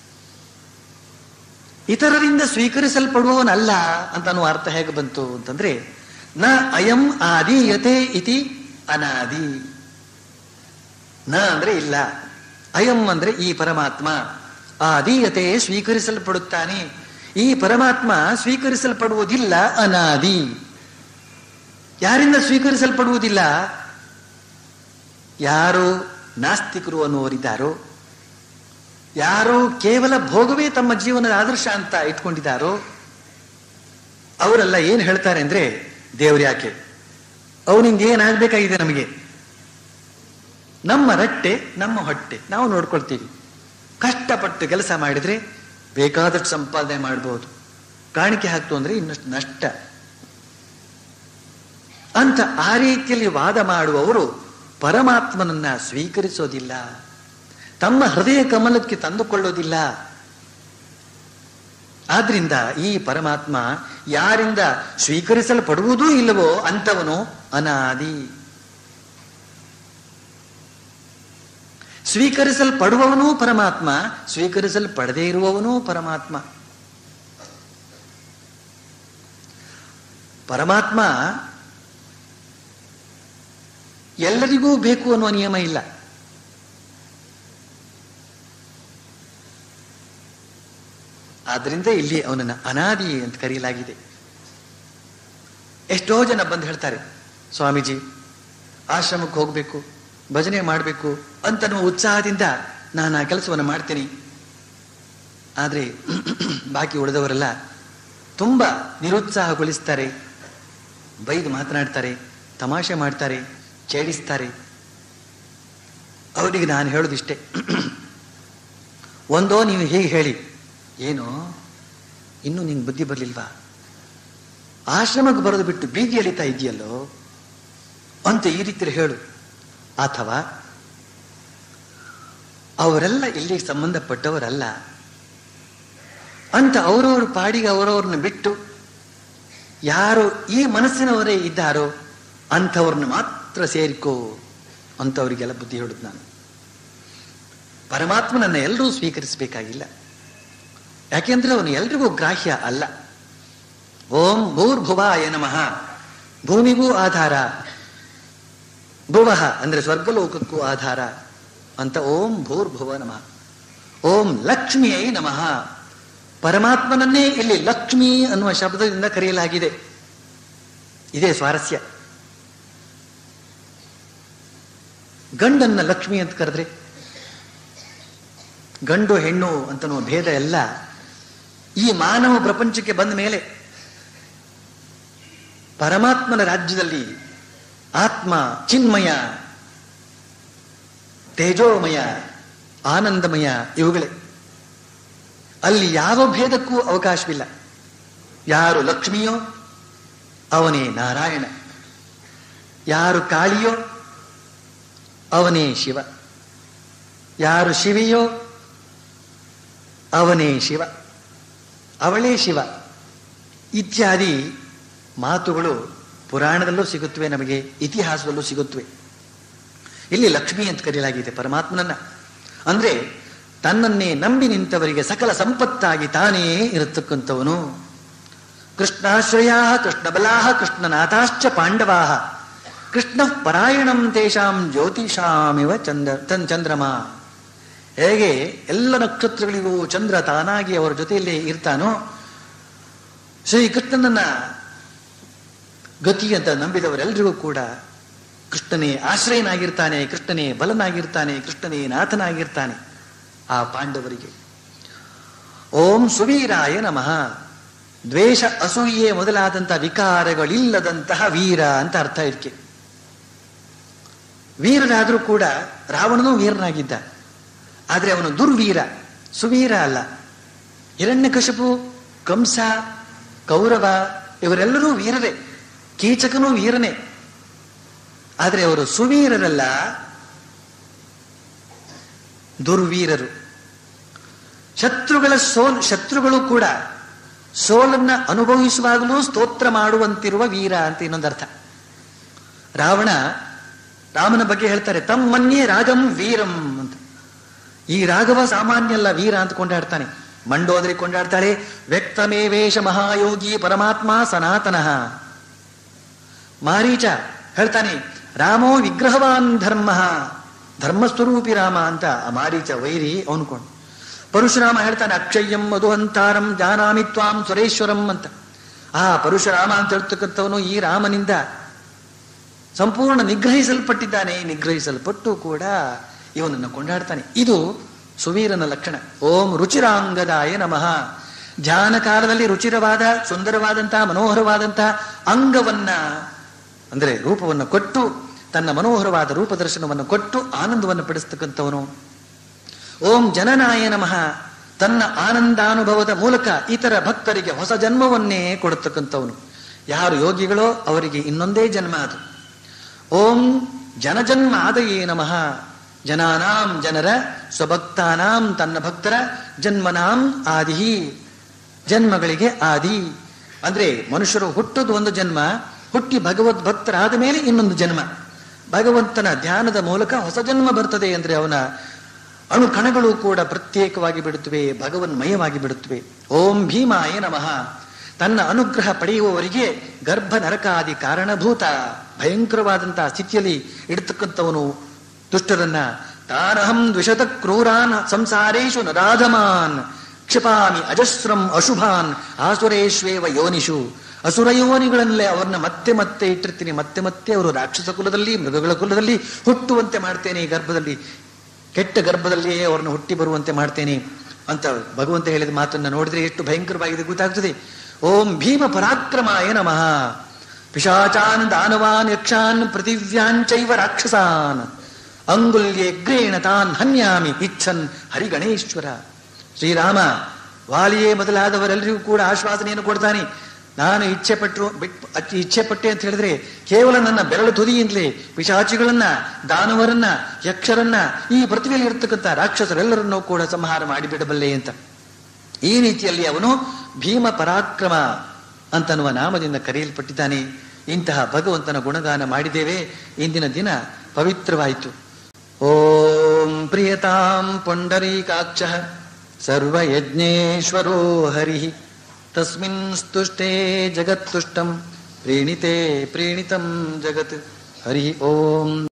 ಇತರರಿಂದ ಸ್ವೀಕರಿಸಲ್ಪಡುವವನಲ್ಲ ಅಂತ ಅನ್ನುವ ಅರ್ಥ ಹೇಗೆ ಬಂತು ಅಂತಂದ್ರೆ ನ ಅಯಂ ಆದೀಯತೆ ಇತಿ ಅನಾದಿ ನ ಅಂದ್ರೆ ಇಲ್ಲ ಅಯಂ ಅಂದ್ರೆ ಈ ಪರಮಾತ್ಮ ಆದೀಯತೆ ಸ್ವೀಕರಿಸಲ್ಪಡುತ್ತಾನೆ ಈ ಪರಮಾತ್ಮ ಸ್ವೀಕರಿಸಲ್ಪಡುವುದಿಲ್ಲ ಅನಾದಿ ಯಾರಿಂದ ಸ್ವೀಕರಿಸಲ್ಪಡುವುದಿಲ್ಲ ಯಾರು ನಾಸ್ತಿಕರು ಅನ್ನುವರಿದ್ದಾರೋ ಯಾರು ಕೇವಲ ಭೋಗವೇ ತಮ್ಮ ಜೀವನದ ಆದರ್ಶ ಅಂತ ಇಟ್ಕೊಂಡಿದ್ದಾರೋ ಅವರೆಲ್ಲ ಏನು ಹೇಳ್ತಾರೆ ಅಂದ್ರೆ ದೇವ್ರ ಯಾಕೆ ಅವನಿಂದ ಏನಾಗಬೇಕಾಗಿದೆ ನಮಗೆ ನಮ್ಮ ರಟ್ಟೆ ನಮ್ಮ ಹೊಟ್ಟೆ ನಾವು ನೋಡ್ಕೊಳ್ತೀವಿ ಕಷ್ಟಪಟ್ಟು ಕೆಲಸ ಮಾಡಿದ್ರೆ ಬೇಕಾದಷ್ಟು ಸಂಪಾದನೆ ಮಾಡಬಹುದು ಕಾಣಿಕೆ ಹಾಕ್ತು ಅಂದ್ರೆ ಇನ್ನಷ್ಟು ನಷ್ಟ ಅಂತ ಆ ರೀತಿಯಲ್ಲಿ ವಾದ ಮಾಡುವವರು ಪರಮಾತ್ಮನನ್ನ ಸ್ವೀಕರಿಸೋದಿಲ್ಲ ತಮ್ಮ ಹೃದಯ ಕಮಲಕ್ಕೆ ತಂದುಕೊಳ್ಳೋದಿಲ್ಲ ಆದ್ರಿಂದ ಈ ಪರಮಾತ್ಮ ಯಾರಿಂದ ಸ್ವೀಕರಿಸಲ್ಪಡುವುದೂ ಇಲ್ಲವೋ ಅಂತವನು ಅನಾದಿ ಸ್ವೀಕರಿಸಲ್ಪಡುವವನೂ ಪರಮಾತ್ಮ ಸ್ವೀಕರಿಸಲ್ಪಡದೇ ಇರುವವನೂ ಪರಮಾತ್ಮ ಪರಮಾತ್ಮ ಎಲ್ಲರಿಗೂ ಬೇಕು ಅನ್ನುವ ನಿಯಮ ಇಲ್ಲ ಆದ್ರಿಂದ ಇಲ್ಲಿ ಅವನನ್ನು ಅನಾದಿ ಅಂತ ಕರೆಯಲಾಗಿದೆ ಎಷ್ಟೋ ಜನ ಬಂದು ಹೇಳ್ತಾರೆ ಸ್ವಾಮೀಜಿ ಆಶ್ರಮಕ್ಕೆ ಹೋಗಬೇಕು ಭಜನೆ ಮಾಡಬೇಕು ಅಂತನ್ನುವ ಉತ್ಸಾಹದಿಂದ ನಾನು ಆ ಕೆಲಸವನ್ನು ಮಾಡ್ತೀನಿ ಆದರೆ ಬಾಕಿ ಉಳಿದವರೆಲ್ಲ ತುಂಬ ನಿರುತ್ಸಾಹಗೊಳಿಸ್ತಾರೆ ಬೈದು ಮಾತನಾಡ್ತಾರೆ ತಮಾಷೆ ಮಾಡ್ತಾರೆ ಛೇಡಿಸ್ತಾರೆ ಅವರಿಗೆ ನಾನು ಹೇಳೋದಿಷ್ಟೇ ಒಂದೋ ನೀವು ಹೀಗೆ ಹೇಳಿ ಏನು ಇನ್ನೂ ನಿಂಗೆ ಬುದ್ಧಿ ಬರಲಿಲ್ವಾ ಆಶ್ರಮಕ್ಕೆ ಬರೋದು ಬಿಟ್ಟು ಬೀದಿ ಎಳಿತಾ ಇದೆಯಲ್ಲೋ ಅಂತ ಈ ರೀತಿಯಲ್ಲಿ ಹೇಳು ಅಥವಾ ಅವರೆಲ್ಲ ಇಲ್ಲಿಗೆ ಸಂಬಂಧಪಟ್ಟವರಲ್ಲ ಅಂತ ಅವರವ್ರ ಪಾಡಿಗೆ ಅವರವ್ರನ್ನ ಬಿಟ್ಟು ಯಾರು ಈ ಮನಸ್ಸಿನವರೇ ಇದ್ದಾರೋ ಅಂಥವ್ರನ್ನ ಮಾತ್ರ ಸೇರಿಕೋ ಅಂಥವರಿಗೆಲ್ಲ ಬುದ್ಧಿ ಹೇಳುದು ನಾನು ಪರಮಾತ್ಮನನ್ನ ಎಲ್ಲರೂ ಸ್ವೀಕರಿಸಬೇಕಾಗಿಲ್ಲ ಯಾಕೆಂದ್ರೆ ಅವನು ಎಲ್ರಿಗೂ ಗ್ರಾಹ್ಯ ಅಲ್ಲ ಓಂ ಭೂರ್ಭುವಾಯ ನಮಃ ಭೂಮಿಗೂ ಆಧಾರ ಭುವಃ ಅಂದ್ರೆ ಸ್ವರ್ಗಲೋಕಕ್ಕೂ ಆಧಾರ ಅಂತ ಓಂ ಭೂರ್ಭುವ ನಮಃ ಓಂ ಲಕ್ಷ್ಮಿಯೈ ನಮಃ ಪರಮಾತ್ಮನನ್ನೇ ಇಲ್ಲಿ ಲಕ್ಷ್ಮಿ ಅನ್ನುವ ಶಬ್ದದಿಂದ ಕರೆಯಲಾಗಿದೆ ಇದೇ ಸ್ವಾರಸ್ಯ ಗಂಡನ್ನ ಲಕ್ಷ್ಮಿ ಅಂತ ಕರೆದ್ರೆ ಗಂಡು ಹೆಣ್ಣು ಅಂತನೋ ಭೇದ ಎಲ್ಲ ಈ ಮಾನವ ಪ್ರಪಂಚಕ್ಕೆ ಬಂದ ಮೇಲೆ ಪರಮಾತ್ಮನ ರಾಜ್ಯದಲ್ಲಿ ಆತ್ಮ ಚಿನ್ಮಯ ತೇಜೋಮಯ ಆನಂದಮಯ ಇವುಗಳೇ ಅಲ್ಲಿ ಯಾವ ಭೇದಕ್ಕೂ ಅವಕಾಶವಿಲ್ಲ ಯಾರು ಲಕ್ಷ್ಮಿಯೋ ಅವನೇ ನಾರಾಯಣ ಯಾರು ಕಾಳಿಯೋ ಅವನೇ ಶಿವ ಯಾರು ಶಿವಿಯೋ ಅವನೇ ಶಿವ ಅವಳೇ ಶಿವ ಇತ್ಯಾದಿ ಮಾತುಗಳು ಪುರಾಣದಲ್ಲೂ ಸಿಗುತ್ತವೆ ನಮಗೆ ಇತಿಹಾಸದಲ್ಲೂ ಸಿಗುತ್ತವೆ ಇಲ್ಲಿ ಲಕ್ಷ್ಮಿ ಅಂತ ಕರೆಯಲಾಗಿದೆ ಪರಮಾತ್ಮನನ್ನ ಅಂದ್ರೆ ತನ್ನನ್ನೇ ನಂಬಿ ನಿಂತವರಿಗೆ ಸಕಲ ಸಂಪತ್ತಾಗಿ ತಾನೇ ಇರತಕ್ಕಂಥವನು ಕೃಷ್ಣಾಶ್ರಯ ಕೃಷ್ಣಬಲಾ ಕೃಷ್ಣನಾಥಾಶ್ಚ ಪಾಂಡವಾ ಕೃಷ್ಣ ಪರಾಯಣಂ ತೇಷಾಂ ಜ್ಯೋತಿಷಾಮಿವ ಚಂದ್ರ ತನ್ ಚಂದ್ರಮ ಹೇಗೆ ಎಲ್ಲ ನಕ್ಷತ್ರಗಳಿಗೂ ಚಂದ್ರ ತಾನಾಗಿ ಅವರ ಜೊತೆಯಲ್ಲೇ ಇರ್ತಾನೋ ಶ್ರೀಕೃಷ್ಣನನ್ನ ಗತಿ ಅಂತ ನಂಬಿದವರೆಲ್ಲರಿಗೂ ಕೂಡ ಕೃಷ್ಣನೇ ಆಶ್ರಯನಾಗಿರ್ತಾನೆ ಕೃಷ್ಣನೇ ಬಲನಾಗಿರ್ತಾನೆ ಕೃಷ್ಣನೇ ನಾಥನಾಗಿರ್ತಾನೆ ಆ ಪಾಂಡವರಿಗೆ ಓಂ ಸುವೀರಾಯ ನಮಃ ದ್ವೇಷ ಅಸೂಯೆ ಮೊದಲಾದಂತಹ ವಿಕಾರಗಳಿಲ್ಲದಂತಹ ವೀರ ಅಂತ ಅರ್ಥ ಇದಕ್ಕೆ ವೀರರಾದರೂ ಕೂಡ ರಾವಣನೂ ವೀರನಾಗಿದ್ದ ಆದ್ರೆ ಅವನು ದುರ್ವೀರ ಸುವೀರ ಅಲ್ಲ ಹಿರಣ್ಯಕಶಪು ಕಂಸ ಕೌರವ ಇವರೆಲ್ಲರೂ ವೀರರೇ ಕೀಚಕನೂ ವೀರನೇ ಆದರೆ ಅವರು ಸುವೀರರಲ್ಲ ದುರ್ವೀರರು ಶತ್ರುಗಳ ಸೋಲ್ ಶತ್ರುಗಳು ಕೂಡ ಸೋಲನ್ನ ಅನುಭವಿಸುವಾಗಲೂ ಸ್ತೋತ್ರ ಮಾಡುವಂತಿರುವ ವೀರ ಅಂತ ಇನ್ನೊಂದರ್ಥ ರಾವಣ ರಾಮನ ಬಗ್ಗೆ ಹೇಳ್ತಾರೆ ತಮ್ಮನ್ಯೇ ರಾಗಂ ವೀರಂ ಅಂತ ಈ ರಾಘವ ಸಾಮಾನ್ಯ ಅಲ್ಲ ವೀರ ಅಂತ ಕೊಂಡಾಡ್ತಾನೆ ಮಂಡೋದರಿ ಕೊಂಡಾಡ್ತಾಳೆ ವ್ಯಕ್ತಮೇವೇಶ ಮಹಾಯೋಗಿ ಪರಮಾತ್ಮ ಸನಾತನಃ ಮಾರೀಚ ಹೇಳ್ತಾನೆ ರಾಮೋ ವಿಗ್ರಹವಾನ್ ಧರ್ಮ ಧರ್ಮಸ್ವರೂಪಿ ರಾಮ ಅಂತ ಆ ಮಾರೀಚ ವೈರಿ ಅವನ್ಕೊಂಡು ಪರಶುರಾಮ ಹೇಳ್ತಾನೆ ಅಕ್ಷಯ್ಯಂ ಮಧುಹಂತಾರಂ ಜಾನಾಮಿ ತ್ವಾಂ ಸುರೇಶ್ವರಂ ಅಂತ ಆ ಪರಶುರಾಮ ಅಂತ ಹೇಳ್ತಕ್ಕಂಥವನು ಈ ರಾಮನಿಂದ ಸಂಪೂರ್ಣ ನಿಗ್ರಹಿಸಲ್ಪಟ್ಟಿದ್ದಾನೆ ನಿಗ್ರಹಿಸಲ್ಪಟ್ಟು ಕೂಡ ಇವನನ್ನು ಕೊಂಡಾಡ್ತಾನೆ ಇದು ಸುವೀರನ ಲಕ್ಷಣ ಓಂ ರುಚಿರಾಂಗದಾಯ ನಮಃ ಧ್ಯಾನ ಕಾಲದಲ್ಲಿ ರುಚಿರವಾದ ಸುಂದರವಾದಂತಹ ಮನೋಹರವಾದಂತಹ ಅಂಗವನ್ನ ಅಂದ್ರೆ ರೂಪವನ್ನು ಕೊಟ್ಟು ತನ್ನ ಮನೋಹರವಾದ ರೂಪದರ್ಶನವನ್ನು ಕೊಟ್ಟು ಆನಂದವನ್ನು ಪಡಿಸ್ತಕ್ಕಂಥವನು ಓಂ ಜನನಾಯ ನಮಃ ತನ್ನ ಆನಂದಾನುಭವದ ಮೂಲಕ ಇತರ ಭಕ್ತರಿಗೆ ಹೊಸ ಜನ್ಮವನ್ನೇ ಕೊಡತಕ್ಕಂಥವನು ಯಾರು ಯೋಗಿಗಳೋ ಅವರಿಗೆ ಇನ್ನೊಂದೇ ಜನ್ಮ ಅದು ಓಂ ಜನಜನ್ಮ ಆದಯೇ ನಮಃ ಜನಾನಾಂ ಜನರ ಸ್ವಭಕ್ತಾನಾಂ ತನ್ನ ಭಕ್ತರ ಜನ್ಮನಾಂ ಆದಿ ಜನ್ಮಗಳಿಗೆ ಆದಿ ಅಂದ್ರೆ ಮನುಷ್ಯರು ಹುಟ್ಟುದು ಒಂದು ಜನ್ಮ ಹುಟ್ಟಿ ಭಗವದ್ ಭಕ್ತರಾದ ಮೇಲೆ ಇನ್ನೊಂದು ಜನ್ಮ ಭಗವಂತನ ಧ್ಯಾನದ ಮೂಲಕ ಹೊಸ ಜನ್ಮ ಬರ್ತದೆ ಅಂದ್ರೆ ಅವನ ಅಣು ಕಣಗಳು ಕೂಡ ಪ್ರತ್ಯೇಕವಾಗಿ ಬಿಡುತ್ತವೆ ಭಗವನ್ಮಯವಾಗಿ ಬಿಡುತ್ತವೆ ಓಂ ಭೀಮಾಯ ನಮಃ ತನ್ನ ಅನುಗ್ರಹ ಪಡೆಯುವವರಿಗೆ ಗರ್ಭ ನರಕಾದಿ ಕಾರಣಭೂತ ಭಯಂಕರವಾದಂತಹ ಸ್ಥಿತಿಯಲ್ಲಿ ಇಡತಕ್ಕಂಥವನು ದುಷ್ಟರನ್ನ ತಾನಹಂ ದ್ವಿಷತ ಕ್ರೂರಾನ್ ಸಂಸಾರೇಶು ನರಾಧಮಾನ್ ಕ್ಷಿಪಾಮಿ ಅಜಸ್ರಂ ಅಶುಭಾನ್ ಆಸುರೇಶ್ವೇವ ಯೋನಿಷು ಅಸುರ ಯೋನಿಗಳಲ್ಲೇ ಅವರನ್ನ ಮತ್ತೆ ಮತ್ತೆ ಇಟ್ಟಿರ್ತೀನಿ ಮತ್ತೆ ಮತ್ತೆ ಅವರು ರಾಕ್ಷಸ ಕುಲದಲ್ಲಿ ಮೃಗಗಳ ಕುಲದಲ್ಲಿ ಹುಟ್ಟುವಂತೆ ಮಾಡ್ತೇನೆ ಈ ಗರ್ಭದಲ್ಲಿ ಕೆಟ್ಟ ಗರ್ಭದಲ್ಲಿಯೇ ಅವರನ್ನು ಹುಟ್ಟಿ ಬರುವಂತೆ ಮಾಡ್ತೇನೆ ಅಂತ ಭಗವಂತ ಹೇಳಿದ ಮಾತನ್ನ ನೋಡಿದ್ರೆ ಎಷ್ಟು ಭಯಂಕರವಾಗಿದೆ ಗೊತ್ತಾಗ್ತದೆ ಓಂ ಭೀಮ ಪರಾಕ್ರಮಾಯ ನಮಃ ಪಿಶಾಚಾನ್ ದಾನವಾನ್ ಯಕ್ಷಾನ್ ಪೃಥಿವ್ಯಾಂಚೈವ ರಾಕ್ಷಸಾನ್ ಅಂಗುಲ್ಯಗ್ರೇಣ ತಾನ್ ಹನ್ಯಾಮಿ ಇಚ್ಛನ್ ಹರಿಗಣೇಶ್ವರ ಶ್ರೀರಾಮ ವಾಲಿಯೇ ಮೊದಲಾದವರೆಲ್ಲರಿಗೂ ಕೂಡ ಆಶ್ವಾಸನೆಯನ್ನು ಕೊಡ್ತಾನೆ ನಾನು ಇಚ್ಛೆ ಪಟ್ಟರು ಬಿಟ್ಟು ಅಚ್ಚಿ ಇಚ್ಛೆ ಪಟ್ಟೆ ಅಂತ ಹೇಳಿದ್ರೆ ಕೇವಲ ನನ್ನ ಬೆರಳು ತುದಿಯಿಂದಲೇ ಪಿಶಾಚಿಗಳನ್ನ ದಾನವರನ್ನ ಯಕ್ಷರನ್ನ ಈ ಪೃಥ್ವಿಯಲ್ಲಿ ಇರ್ತಕ್ಕಂಥ ರಾಕ್ಷಸರೆಲ್ಲರನ್ನೂ ಕೂಡ ಸಂಹಾರ ಮಾಡಿಬಿಡಬಲ್ಲೆ ಅಂತ ಈ ರೀತಿಯಲ್ಲಿ ಅವನು ಭೀಮ ಪರಾಕ್ರಮ ಅಂತನ್ನುವ ನಾಮದಿಂದ ಕರೆಯಲ್ಪಟ್ಟಿದ್ದಾನೆ ಇಂತಹ ಭಗವಂತನ ಗುಣಗಾನ ಮಾಡಿದ್ದೇವೆ ಇಂದಿನ ದಿನ ಪವಿತ್ರವಾಯಿತು ಓಂ ಪ್ರಿಯತಾಂ ಪುಂಡರೀಕಾಕ್ಷ ಸರ್ವಯಜ್ಞೇಶ್ವರೋ ಹರಿ ತಸ್ಮಿನ್ ಸ್ತುಷ್ಟೇ ಜಗತ್ತುಷ್ಟಂ ಪ್ರೀಣಿತೆ ಪ್ರೀಣಿತಂ ಜಗತ್ ಹರಿ ಓಂ